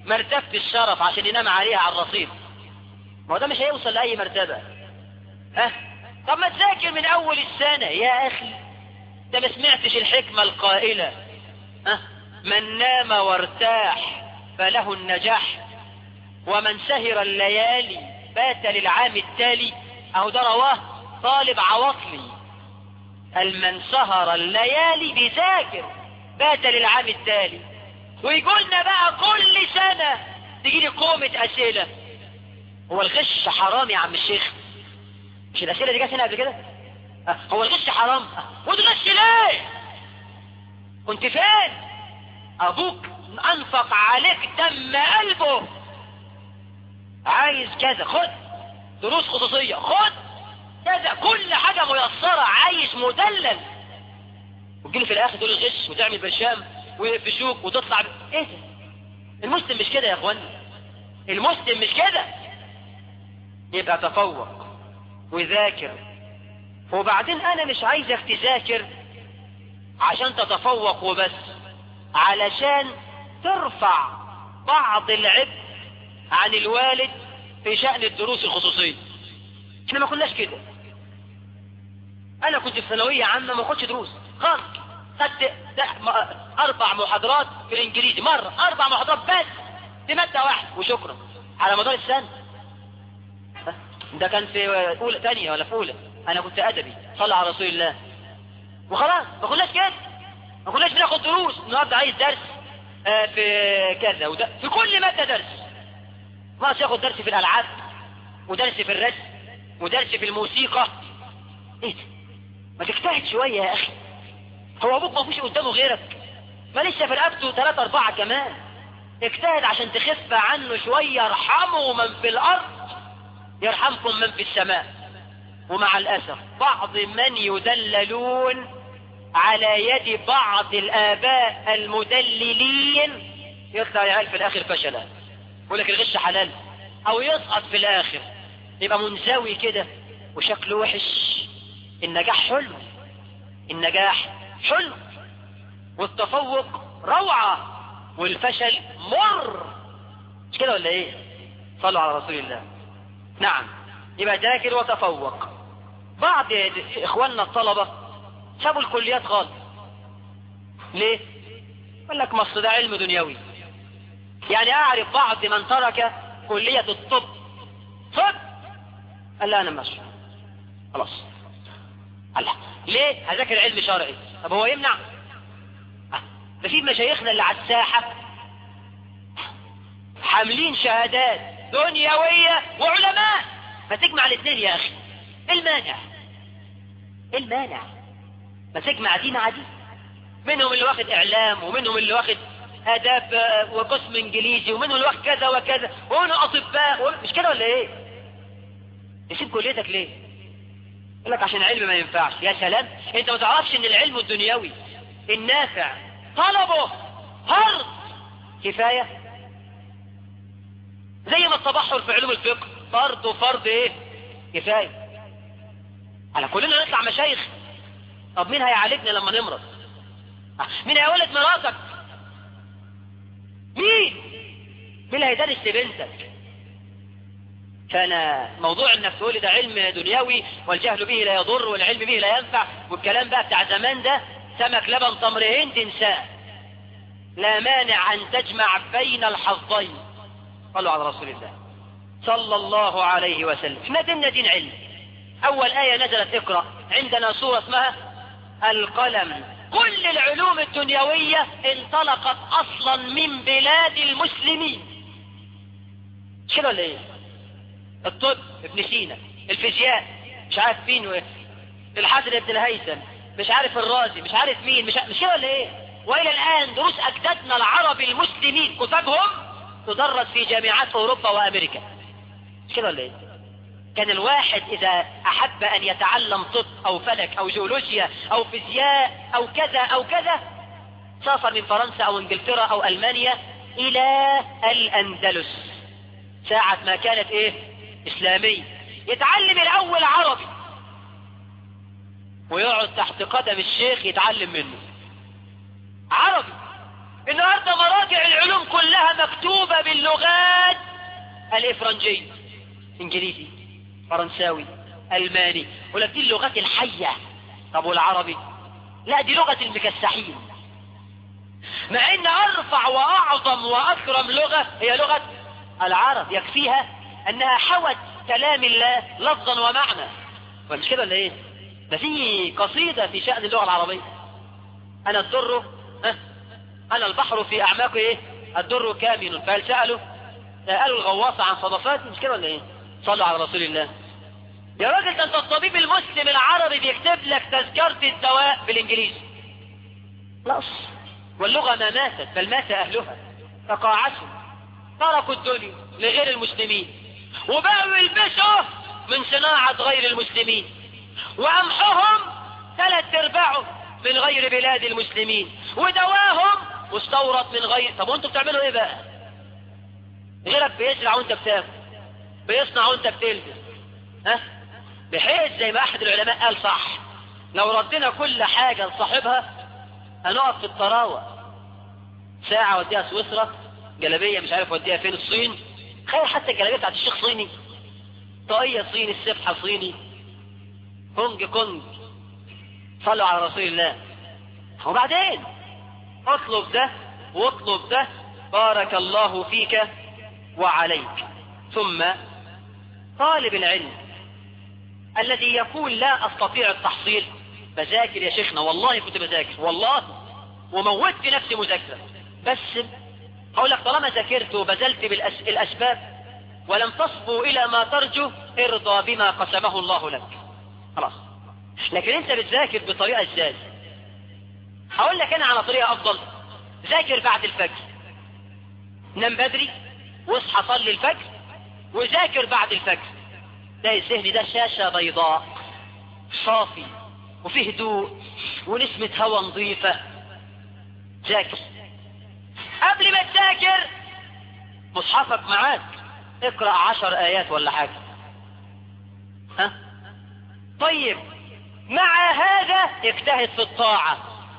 مرتبة الشرف عشان ينام عليها على الرصيف ما هو ده مش هيوصل لأي مرتبة ها طب ما تذاكر من أول السنة يا أخي ده ما سمعتش الحكمة القائلة ها من نام وارتاح فله النجاح ومن سهر الليالي بات للعام التالي أهو ده رواه طالب عواطلي المن سهر الليالي بيذاكر بات للعام التالي ويقولنا بقى كل سنة تجي لي قومة أسئلة هو الغش حرام يا عم الشيخ مش الأسئلة دي جات هنا قبل كده أه، هو الغش حرام أه، وتغش ليه كنت فين أبوك أنفق عليك دم قلبه عايز كذا خد دروس خصوصية خد كذا كل حاجة ميسرة عايش مدلل وتجيلي في الآخر تقول الغش وتعمل برشام ويقفشوك وتطلع ب... ايه ده المسلم مش كده يا اخواني المسلم مش كده يبقى تفوق وذاكر وبعدين انا مش عايزك تذاكر عشان تتفوق وبس علشان ترفع بعض العبء عن الوالد في شأن الدروس الخصوصية احنا ما كناش كده انا كنت في ثانوية عامة ما كنتش دروس خالص خدت اربع محاضرات في الانجليزي مرة اربع محاضرات بس في مادة واحدة وشكرا على مدار السنة ده كان في اولى ثانية ولا في اولى انا كنت ادبي صلى على رسول الله وخلاص ما كناش كده ما كناش بناخد دروس النهارده عايز درس آه في كذا وده في كل مادة درس ناقص ياخد درس في الالعاب ودرس في الرسم ودرس في الموسيقى ايه ده ما تجتهد شوية يا اخي هو ابوك ما فيش قدامه غيرك ما لسه في رقبته ثلاثة اربعة كمان اجتهد عشان تخف عنه شوية ارحموا من في الارض يرحمكم من في السماء ومع الاسف بعض من يدللون على يد بعض الاباء المدللين يطلع العيال في الاخر فشلا يقول لك الغش حلال او يسقط في الاخر يبقى منزوي كده وشكله وحش النجاح حلو النجاح حلو والتفوق روعة والفشل مر مش كده ولا ايه صلوا على رسول الله نعم يبقى ذاكر وتفوق بعض اخواننا الطلبة سابوا الكليات خالص ليه قال لك مصر ده علم دنيوي يعني اعرف بعض من ترك كلية الطب طب قال لا انا ماشي خلاص الله ليه هذاكر علم شرعي طب هو يمنع ده في مشايخنا اللي على الساحة حاملين شهادات دنيوية وعلماء ما تجمع الاثنين يا اخي ايه المانع ايه المانع ما تجمع دي مع دي منهم اللي واخد اعلام ومنهم اللي واخد اداب وقسم انجليزي ومنهم اللي واخد كذا وكذا ومنهم اطباء مش كده ولا ايه يسيب كليتك ليه يقول لك عشان العلم ما ينفعش يا سلام انت ما تعرفش ان العلم الدنيوي النافع طلبه فرض كفاية زي ما التبحر في علوم الفقه فرض وفرض ايه كفاية على كلنا نطلع مشايخ طب مين هيعالجنا لما نمرض مين هيولد مراتك مين مين اللي هيدرس لبنتك كان موضوع انك تقول ده علم دنيوي والجهل به لا يضر والعلم به لا ينفع والكلام بقى بتاع زمان ده سمك لبن تمر هند انساه لا مانع ان تجمع بين الحظين قالوا على رسول الله صلى الله عليه وسلم احنا ديننا دين علم اول ايه نزلت اقرا عندنا سوره اسمها القلم كل العلوم الدنيويه انطلقت اصلا من بلاد المسلمين مش كده ولا ايه الطب ابن سينا الفيزياء مش عارف مين و... الحسن ابن الهيثم مش عارف الرازي مش عارف مين مش, مش كده ولا ايه والى الان دروس اجدادنا العرب المسلمين كتبهم تدرس في جامعات اوروبا وامريكا مش كده ولا ايه كان الواحد اذا احب ان يتعلم طب او فلك او جيولوجيا او فيزياء او كذا او كذا سافر من فرنسا او انجلترا او المانيا الى الاندلس ساعة ما كانت ايه اسلامي يتعلم الاول عربي ويقعد تحت قدم الشيخ يتعلم منه عربي النهاردة مراجع العلوم كلها مكتوبة باللغات الإفرنجية إنجليزي فرنساوي ألماني ولك دي اللغات الحية طب والعربي لا دي لغة المكسحين مع ان ارفع واعظم واكرم لغة هي لغة العرب يكفيها انها حوت كلام الله لفظا ومعنى مش كده ولا ايه ده في قصيدة في شأن اللغة العربية انا الدر ها انا البحر في اعماقه ايه الدر كامن فهل سألوا سألوا الغواص عن صدفات مش كده ولا ايه صلوا على رسول الله يا راجل ده انت الطبيب المسلم العربي بيكتب لك تذكرة الدواء بالانجليزي خلاص واللغة ما ماتت بل مات اهلها تقاعسوا تركوا الدنيا لغير المسلمين وبقوا يلبسوا من صناعة غير المسلمين وامحهم ثلاث ارباعهم من غير بلاد المسلمين ودواهم مستورد من غير طب وانتوا بتعملوا ايه بقى غيرك بيزرع وانت بتاكل بيصنع وانت بتلبس ها بحيث زي ما احد العلماء قال صح لو ردنا كل حاجة لصاحبها هنقف في الطراوة ساعة وديها سويسرا جلبية مش عارف وديها فين الصين خير حتى الجلبية بتاعت الشيخ صيني طاقية صيني السبحة صيني هونج كونج صلوا على رسول الله وبعدين اطلب ده واطلب ده بارك الله فيك وعليك ثم طالب العلم الذي يقول لا استطيع التحصيل بذاكر يا شيخنا والله كنت بذاكر والله وموتت نفسي مذاكرة بس هقول لك طالما ذاكرت وبذلت بالاسباب ولم تصبوا الى ما ترجو ارضى بما قسمه الله لك خلاص لكن انت بتذاكر بطريقة ازاي هقول لك انا على طريقة افضل ذاكر بعد الفجر نام بدري واصحى صلي الفجر وذاكر بعد الفجر تلاقي الذهن ده شاشة بيضاء صافي وفيه هدوء ونسمة هواء نظيفة ذاكر قبل ما تذاكر مصحفك معاك اقرأ عشر آيات ولا حاجة ها طيب مع هذا اجتهد في الطاعة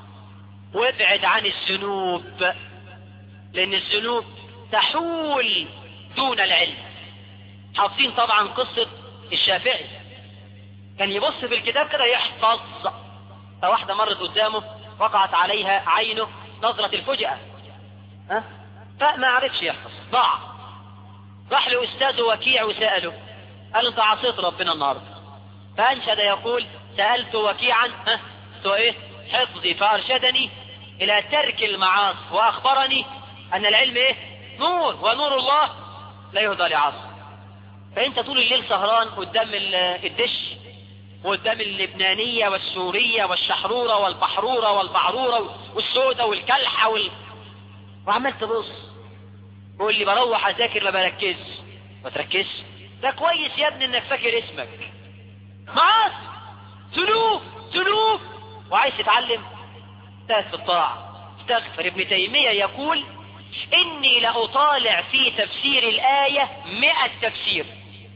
وابعد عن الذنوب لأن الذنوب تحول دون العلم حافظين طبعا قصة الشافعي كان يبص في الكتاب كده يحفظ فواحدة مرت قدامه وقعت عليها عينه نظرة الفجأة ها فما عرفش يحفظ ضاع راح لأستاذه وكيع وسأله قال انت عصيت ربنا النهارده فأنشد يقول سألت وكيعا ها تو ايه حفظي فأرشدني إلى ترك المعاصي وأخبرني أن العلم ايه نور ونور الله لا يهدى لعاصي فأنت طول الليل سهران قدام الدش وقدام اللبنانية والسورية والشحرورة والبحرورة والبعرورة والسودة والكلحة وال... وعمال تبص قول لي بروح اذاكر ما بركزش ما تركزش ده كويس يا ابني انك فاكر اسمك معاصي ذنوب ذنوب وعايز تتعلم اجتهد في الطاعة استغفر ابن تيمية يقول اني لأطالع في تفسير الآية مئة تفسير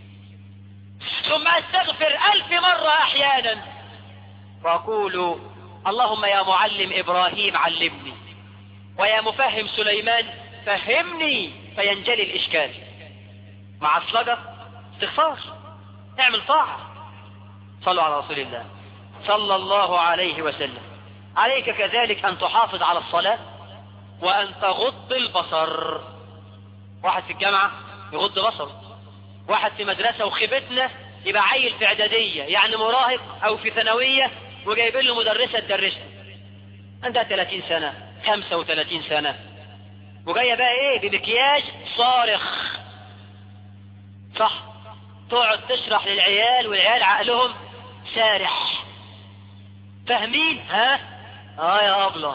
ثم استغفر ألف مرة أحيانا وأقول اللهم يا معلم إبراهيم علمني ويا مفهم سليمان فهمني فينجلي الإشكال مع الصلاة استغفار اعمل طاعة صلوا على رسول الله صلى الله عليه وسلم عليك كذلك أن تحافظ على الصلاة وأن تغض البصر واحد في الجامعة يغض بصره واحد في مدرسة وخيبتنا يبقى عيل في اعدادية يعني مراهق او في ثانوية وجايبين له مدرسة تدرسه عندها 30 سنة 35 سنة وجاية بقى ايه بمكياج صارخ صح تقعد تشرح للعيال والعيال عقلهم سارح فاهمين ها اه يا ابله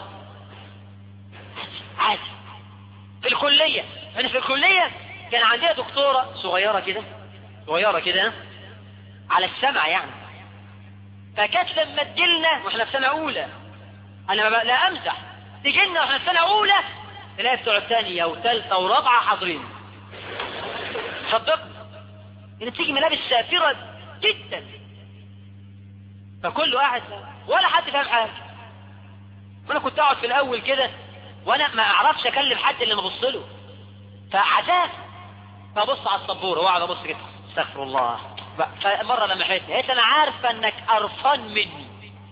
عادي في الكلية انا في الكلية كان عندنا دكتورة صغيرة كده صغيرة كده على السمع يعني فكانت لما تجيلنا واحنا في سنة اولى انا ما لا امزح تجيلنا واحنا في سنة اولى تلاقي بتوع الثانية وثالثة ورابعة حاضرين صدقني ان تيجي ملابس سافرة جدا فكله قاعد ولا حد فاهم حاجة وانا كنت اقعد في الاول كده وانا ما اعرفش اكلم حد اللي مبص له فعذاب فبص على السبوره واقعد ابص كده استغفر الله فمره لمحتني قالت انا عارفه انك قرفان مني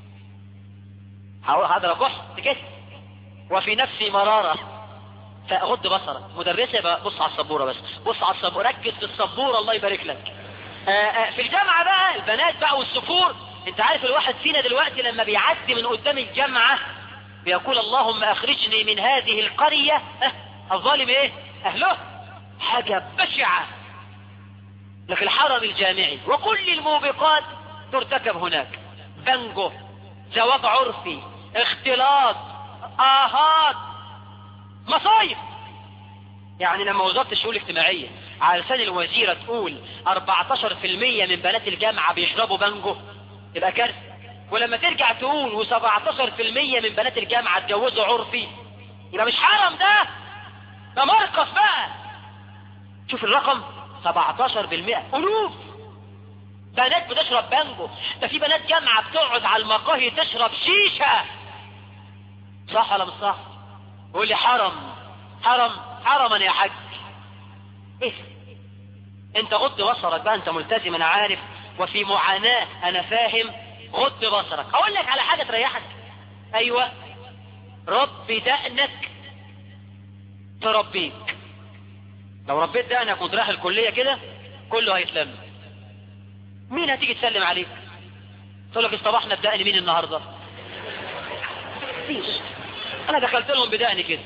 هذا كحت كده وفي نفسي مراره فغض بصرك مدرسه يبقى بص على السبوره بس بص على السبوره ركز في السبوره الله يبارك لك آآ آآ في الجامعه بقى البنات بقى والسفور انت عارف الواحد فينا دلوقتي لما بيعدي من قدام الجامعه بيقول اللهم اخرجني من هذه القريه اه الظالم ايه اهله حاجه بشعه لك الحرم الجامعي وكل الموبقات ترتكب هناك بنجو زواج عرفي اختلاط اهات مصايب يعني لما وزارة الشؤون الاجتماعية على لسان الوزيرة تقول 14% من بنات الجامعة بيشربوا بانجو يبقى كارثة ولما ترجع تقول و17% من بنات الجامعة اتجوزوا عرفي يبقى مش حرم ده ده مرقص بقى شوف الرقم 17% ألوف بنات بتشرب بانجو ده في بنات جامعة بتقعد على المقاهي تشرب شيشة صح ولا مش صح يقول لي حرم حرم حرما يا حاج ايه انت غض بصرك بقى انت ملتزم انا عارف وفي معاناة انا فاهم غض بصرك اقول لك على حاجة تريحك ايوه رب دقنك تربيك لو ربيت دقنك وانت رايح الكلية كده كله هيتلم مين هتيجي تسلم عليك تقول لك اصطبحنا بدقن مين النهارده مفيش انا دخلت لهم بدقني كده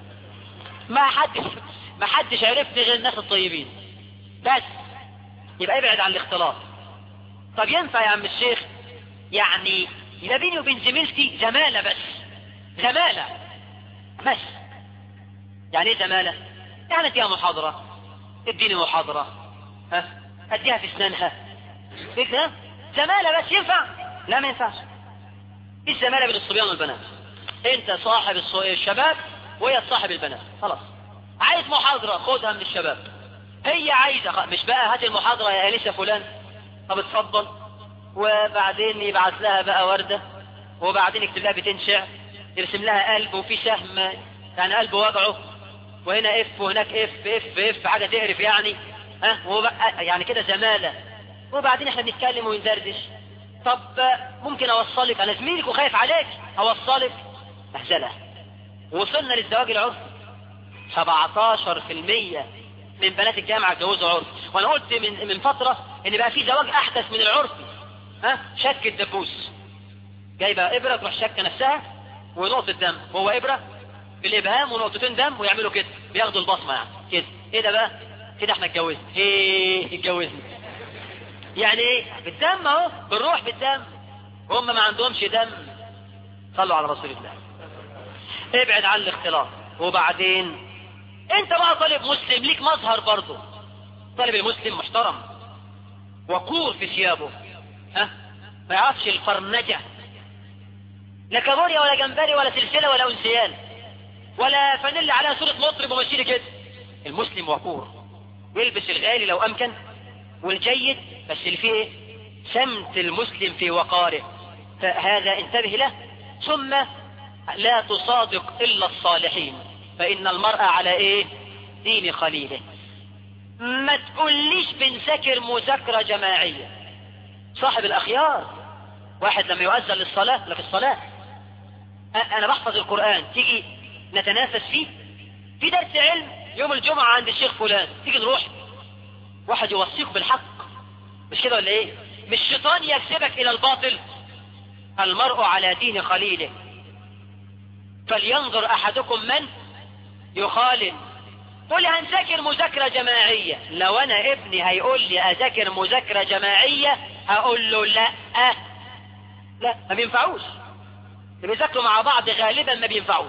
ما حدش ما حدش عرفني غير الناس الطيبين بس يبقى ابعد عن الاختلاط طب ينفع يا عم الشيخ يعني يبقى بيني وبين زميلتي زمالة بس زمالة بس يعني ايه زمالة يعني اديها محاضرة اديني محاضرة ها اديها في اسنانها فكرة زمالة بس ينفع لا ما ينفعش ايه الزمالة بين الصبيان والبنات انت صاحب الشباب وهي صاحب البنات خلاص عايز محاضرة خدها من الشباب هي عايزة مش بقى هات المحاضرة يا أليسا فلان طب اتفضل وبعدين يبعث لها بقى وردة وبعدين يكتب لها بيتين شعر يرسم لها قلب وفي شهم يعني قلب وجعه وهنا اف وهناك اف اف اف حاجة تقرف يعني ها وبقى يعني كده زمالة وبعدين احنا بنتكلم وندردش طب ممكن اوصلك انا زميلك وخايف عليك اوصلك مهزلة وصلنا للزواج العرفي 17% من بنات الجامعة اتجوزوا عرفي وانا قلت من من فترة ان بقى في زواج احدث من العرفي ها شك الدبوس جايبة ابرة تروح شكة نفسها ونقطة دم هو ابرة بالابهام ونقطتين دم ويعملوا كده بياخدوا البصمة يعني كده ايه ده بقى كده احنا اتجوزنا ايه اتجوزنا يعني ايه بالدم اهو بالروح بالدم هم ما عندهمش دم صلوا على رسول الله ابعد عن الاختلاط وبعدين انت بقى طالب مسلم ليك مظهر برضه طالب المسلم محترم وقور في ثيابه ها ما يعرفش الفرنجة لا كابوريا ولا جمبري ولا سلسلة ولا انسيال ولا فانيلا عليها صورة مطرب ومشيري كده المسلم وقور يلبس الغالي لو امكن والجيد بس اللي فيه ايه سمت المسلم في وقاره فهذا انتبه له ثم لا تصادق إلا الصالحين فإن المرأة على إيه دين خليله ما تقوليش بنذاكر مذاكرة جماعية صاحب الأخيار واحد لما يؤذن للصلاة لا في الصلاة أنا بحفظ القرآن تيجي نتنافس فيه في درس علم يوم الجمعة عند الشيخ فلان تيجي نروح واحد يوصيك بالحق مش كده ولا ايه مش شيطان يكسبك الى الباطل المرء على دين خليله فلينظر احدكم من يخالل قل هنذاكر مذاكرة جماعية لو انا ابني هيقول لي اذاكر مذاكرة جماعية هقول له لا أه. لا ما بينفعوش اللي بيذاكروا مع بعض غالبا ما بينفعوش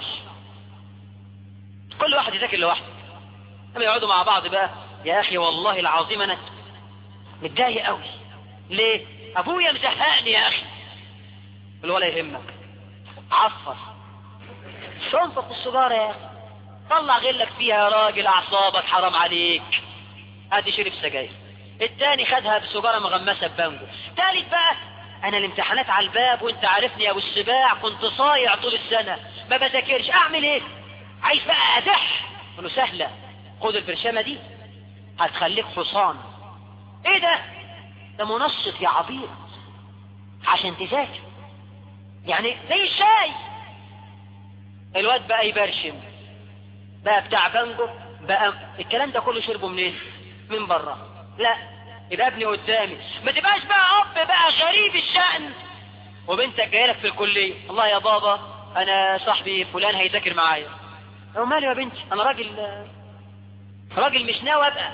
كل واحد يذاكر لوحده لما يقعدوا مع بعض بقى يا اخي والله العظيم انا متضايق قوي ليه ابويا مزهقني يا اخي ولا يهمك عفر شنطة السجارة يا اخي طلع غلك فيها يا راجل اعصابك حرام عليك ادي شرب سجاير التاني خدها بسجارة مغمسة ببانجو تالت بقى انا الامتحانات على الباب وانت عارفني يا ابو السباع كنت صايع طول السنة ما بذاكرش اعمل ايه عايز بقى ادح قال له سهلة خد البرشامة دي هتخليك حصان ايه ده ده منشط يا عبيط عشان تذاكر يعني زي الشاي الواد بقى يبرشم بقى بتاع بانجو بقى الكلام ده كله شربه منين من بره لا يبقى ابني قدامي ما تبقاش بقى اب بقى غريب الشأن وبنتك جايه لك في الكليه الله يا بابا انا صاحبي فلان هيذاكر معايا هو مالي يا بنتي انا راجل راجل مش ناوي ابقى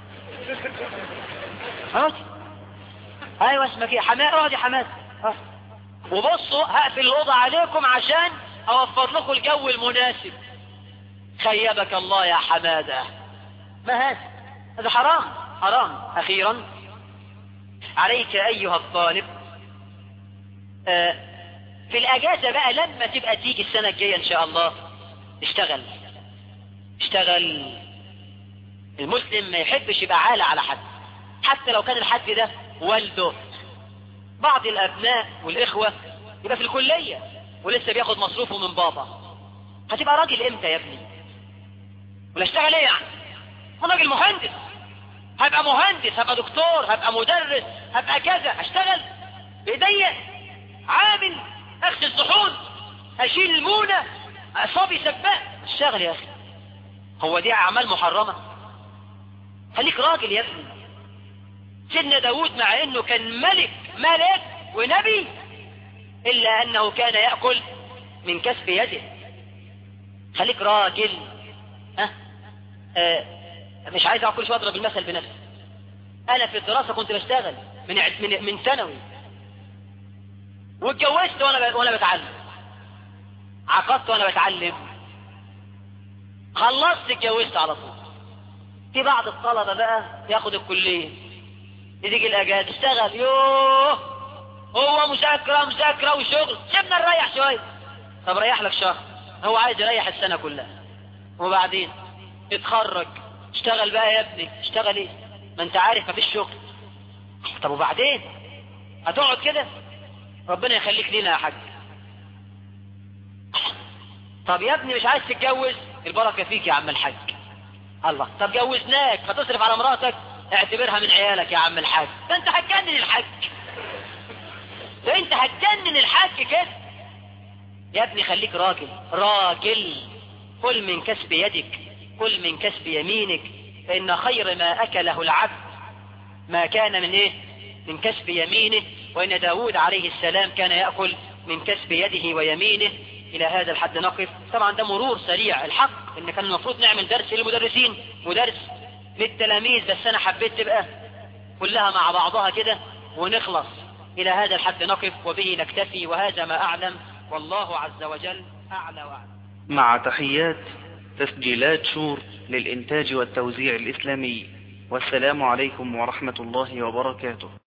اقعدي ايوه اسمك ايه حماد اقعد يا حماد اه. وبصوا هقفل الاوضه عليكم عشان اوفر لكم الجو المناسب خيبك الله يا حماده ما هذا هذا حرام حرام اخيرا عليك ايها الطالب آه، في الاجازه بقى لما تبقى تيجي السنه الجايه ان شاء الله اشتغل اشتغل المسلم ما يحبش يبقى عالة على حد حتى لو كان الحد ده والده بعض الابناء والاخوة يبقى في الكلية ولسه بياخد مصروفه من بابا هتبقى راجل امتى يا ابني ولا اشتغل ايه يعني انا راجل مهندس هبقى مهندس هبقى دكتور هبقى مدرس هبقى كذا اشتغل بايديا عامل اغسل صحون اشيل المونة اصابي سباق اشتغل يا اخي هو دي اعمال محرمة خليك راجل يا ابني سيدنا داود مع انه كان ملك ملك ونبي الا انه كان يأكل من كسب يده خليك راجل ها أه؟ مش عايز اقول شويه اضرب المثل بنفسي انا في الدراسه كنت بشتغل من من من ثانوي واتجوزت وانا وانا بتعلم عقدت وانا بتعلم خلصت اتجوزت على طول في بعض الطلبة بقى ياخد الكلية يجي الاجازة اشتغل يوه هو مذاكرة مذاكرة وشغل سيبنا نريح شوية طب ريح لك شهر هو عايز يريح السنة كلها وبعدين اتخرج اشتغل بقى يا ابني اشتغل ايه ما انت عارف مفيش شغل طب وبعدين هتقعد كده ربنا يخليك لينا يا حاج طب يا ابني مش عايز تتجوز البركة فيك يا عم الحاج الله طب جوزناك فتصرف على مراتك اعتبرها من عيالك يا عم الحاج ده انت هتجنن الحاج ده انت هتجنن الحاج كده يا ابني خليك راجل راجل كل من كسب يدك كل من كسب يمينك فإن خير ما أكله العبد ما كان من إيه من كسب يمينه وإن داود عليه السلام كان يأكل من كسب يده ويمينه إلى هذا الحد نقف طبعا ده مرور سريع الحق إن كان المفروض نعمل درس للمدرسين ودرس للتلاميذ بس أنا حبيت تبقى كلها مع بعضها كده ونخلص إلى هذا الحد نقف وبه نكتفي وهذا ما أعلم والله عز وجل أعلى وأعلم مع تحيات تسجيلات شور للإنتاج والتوزيع الإسلامي والسلام عليكم ورحمة الله وبركاته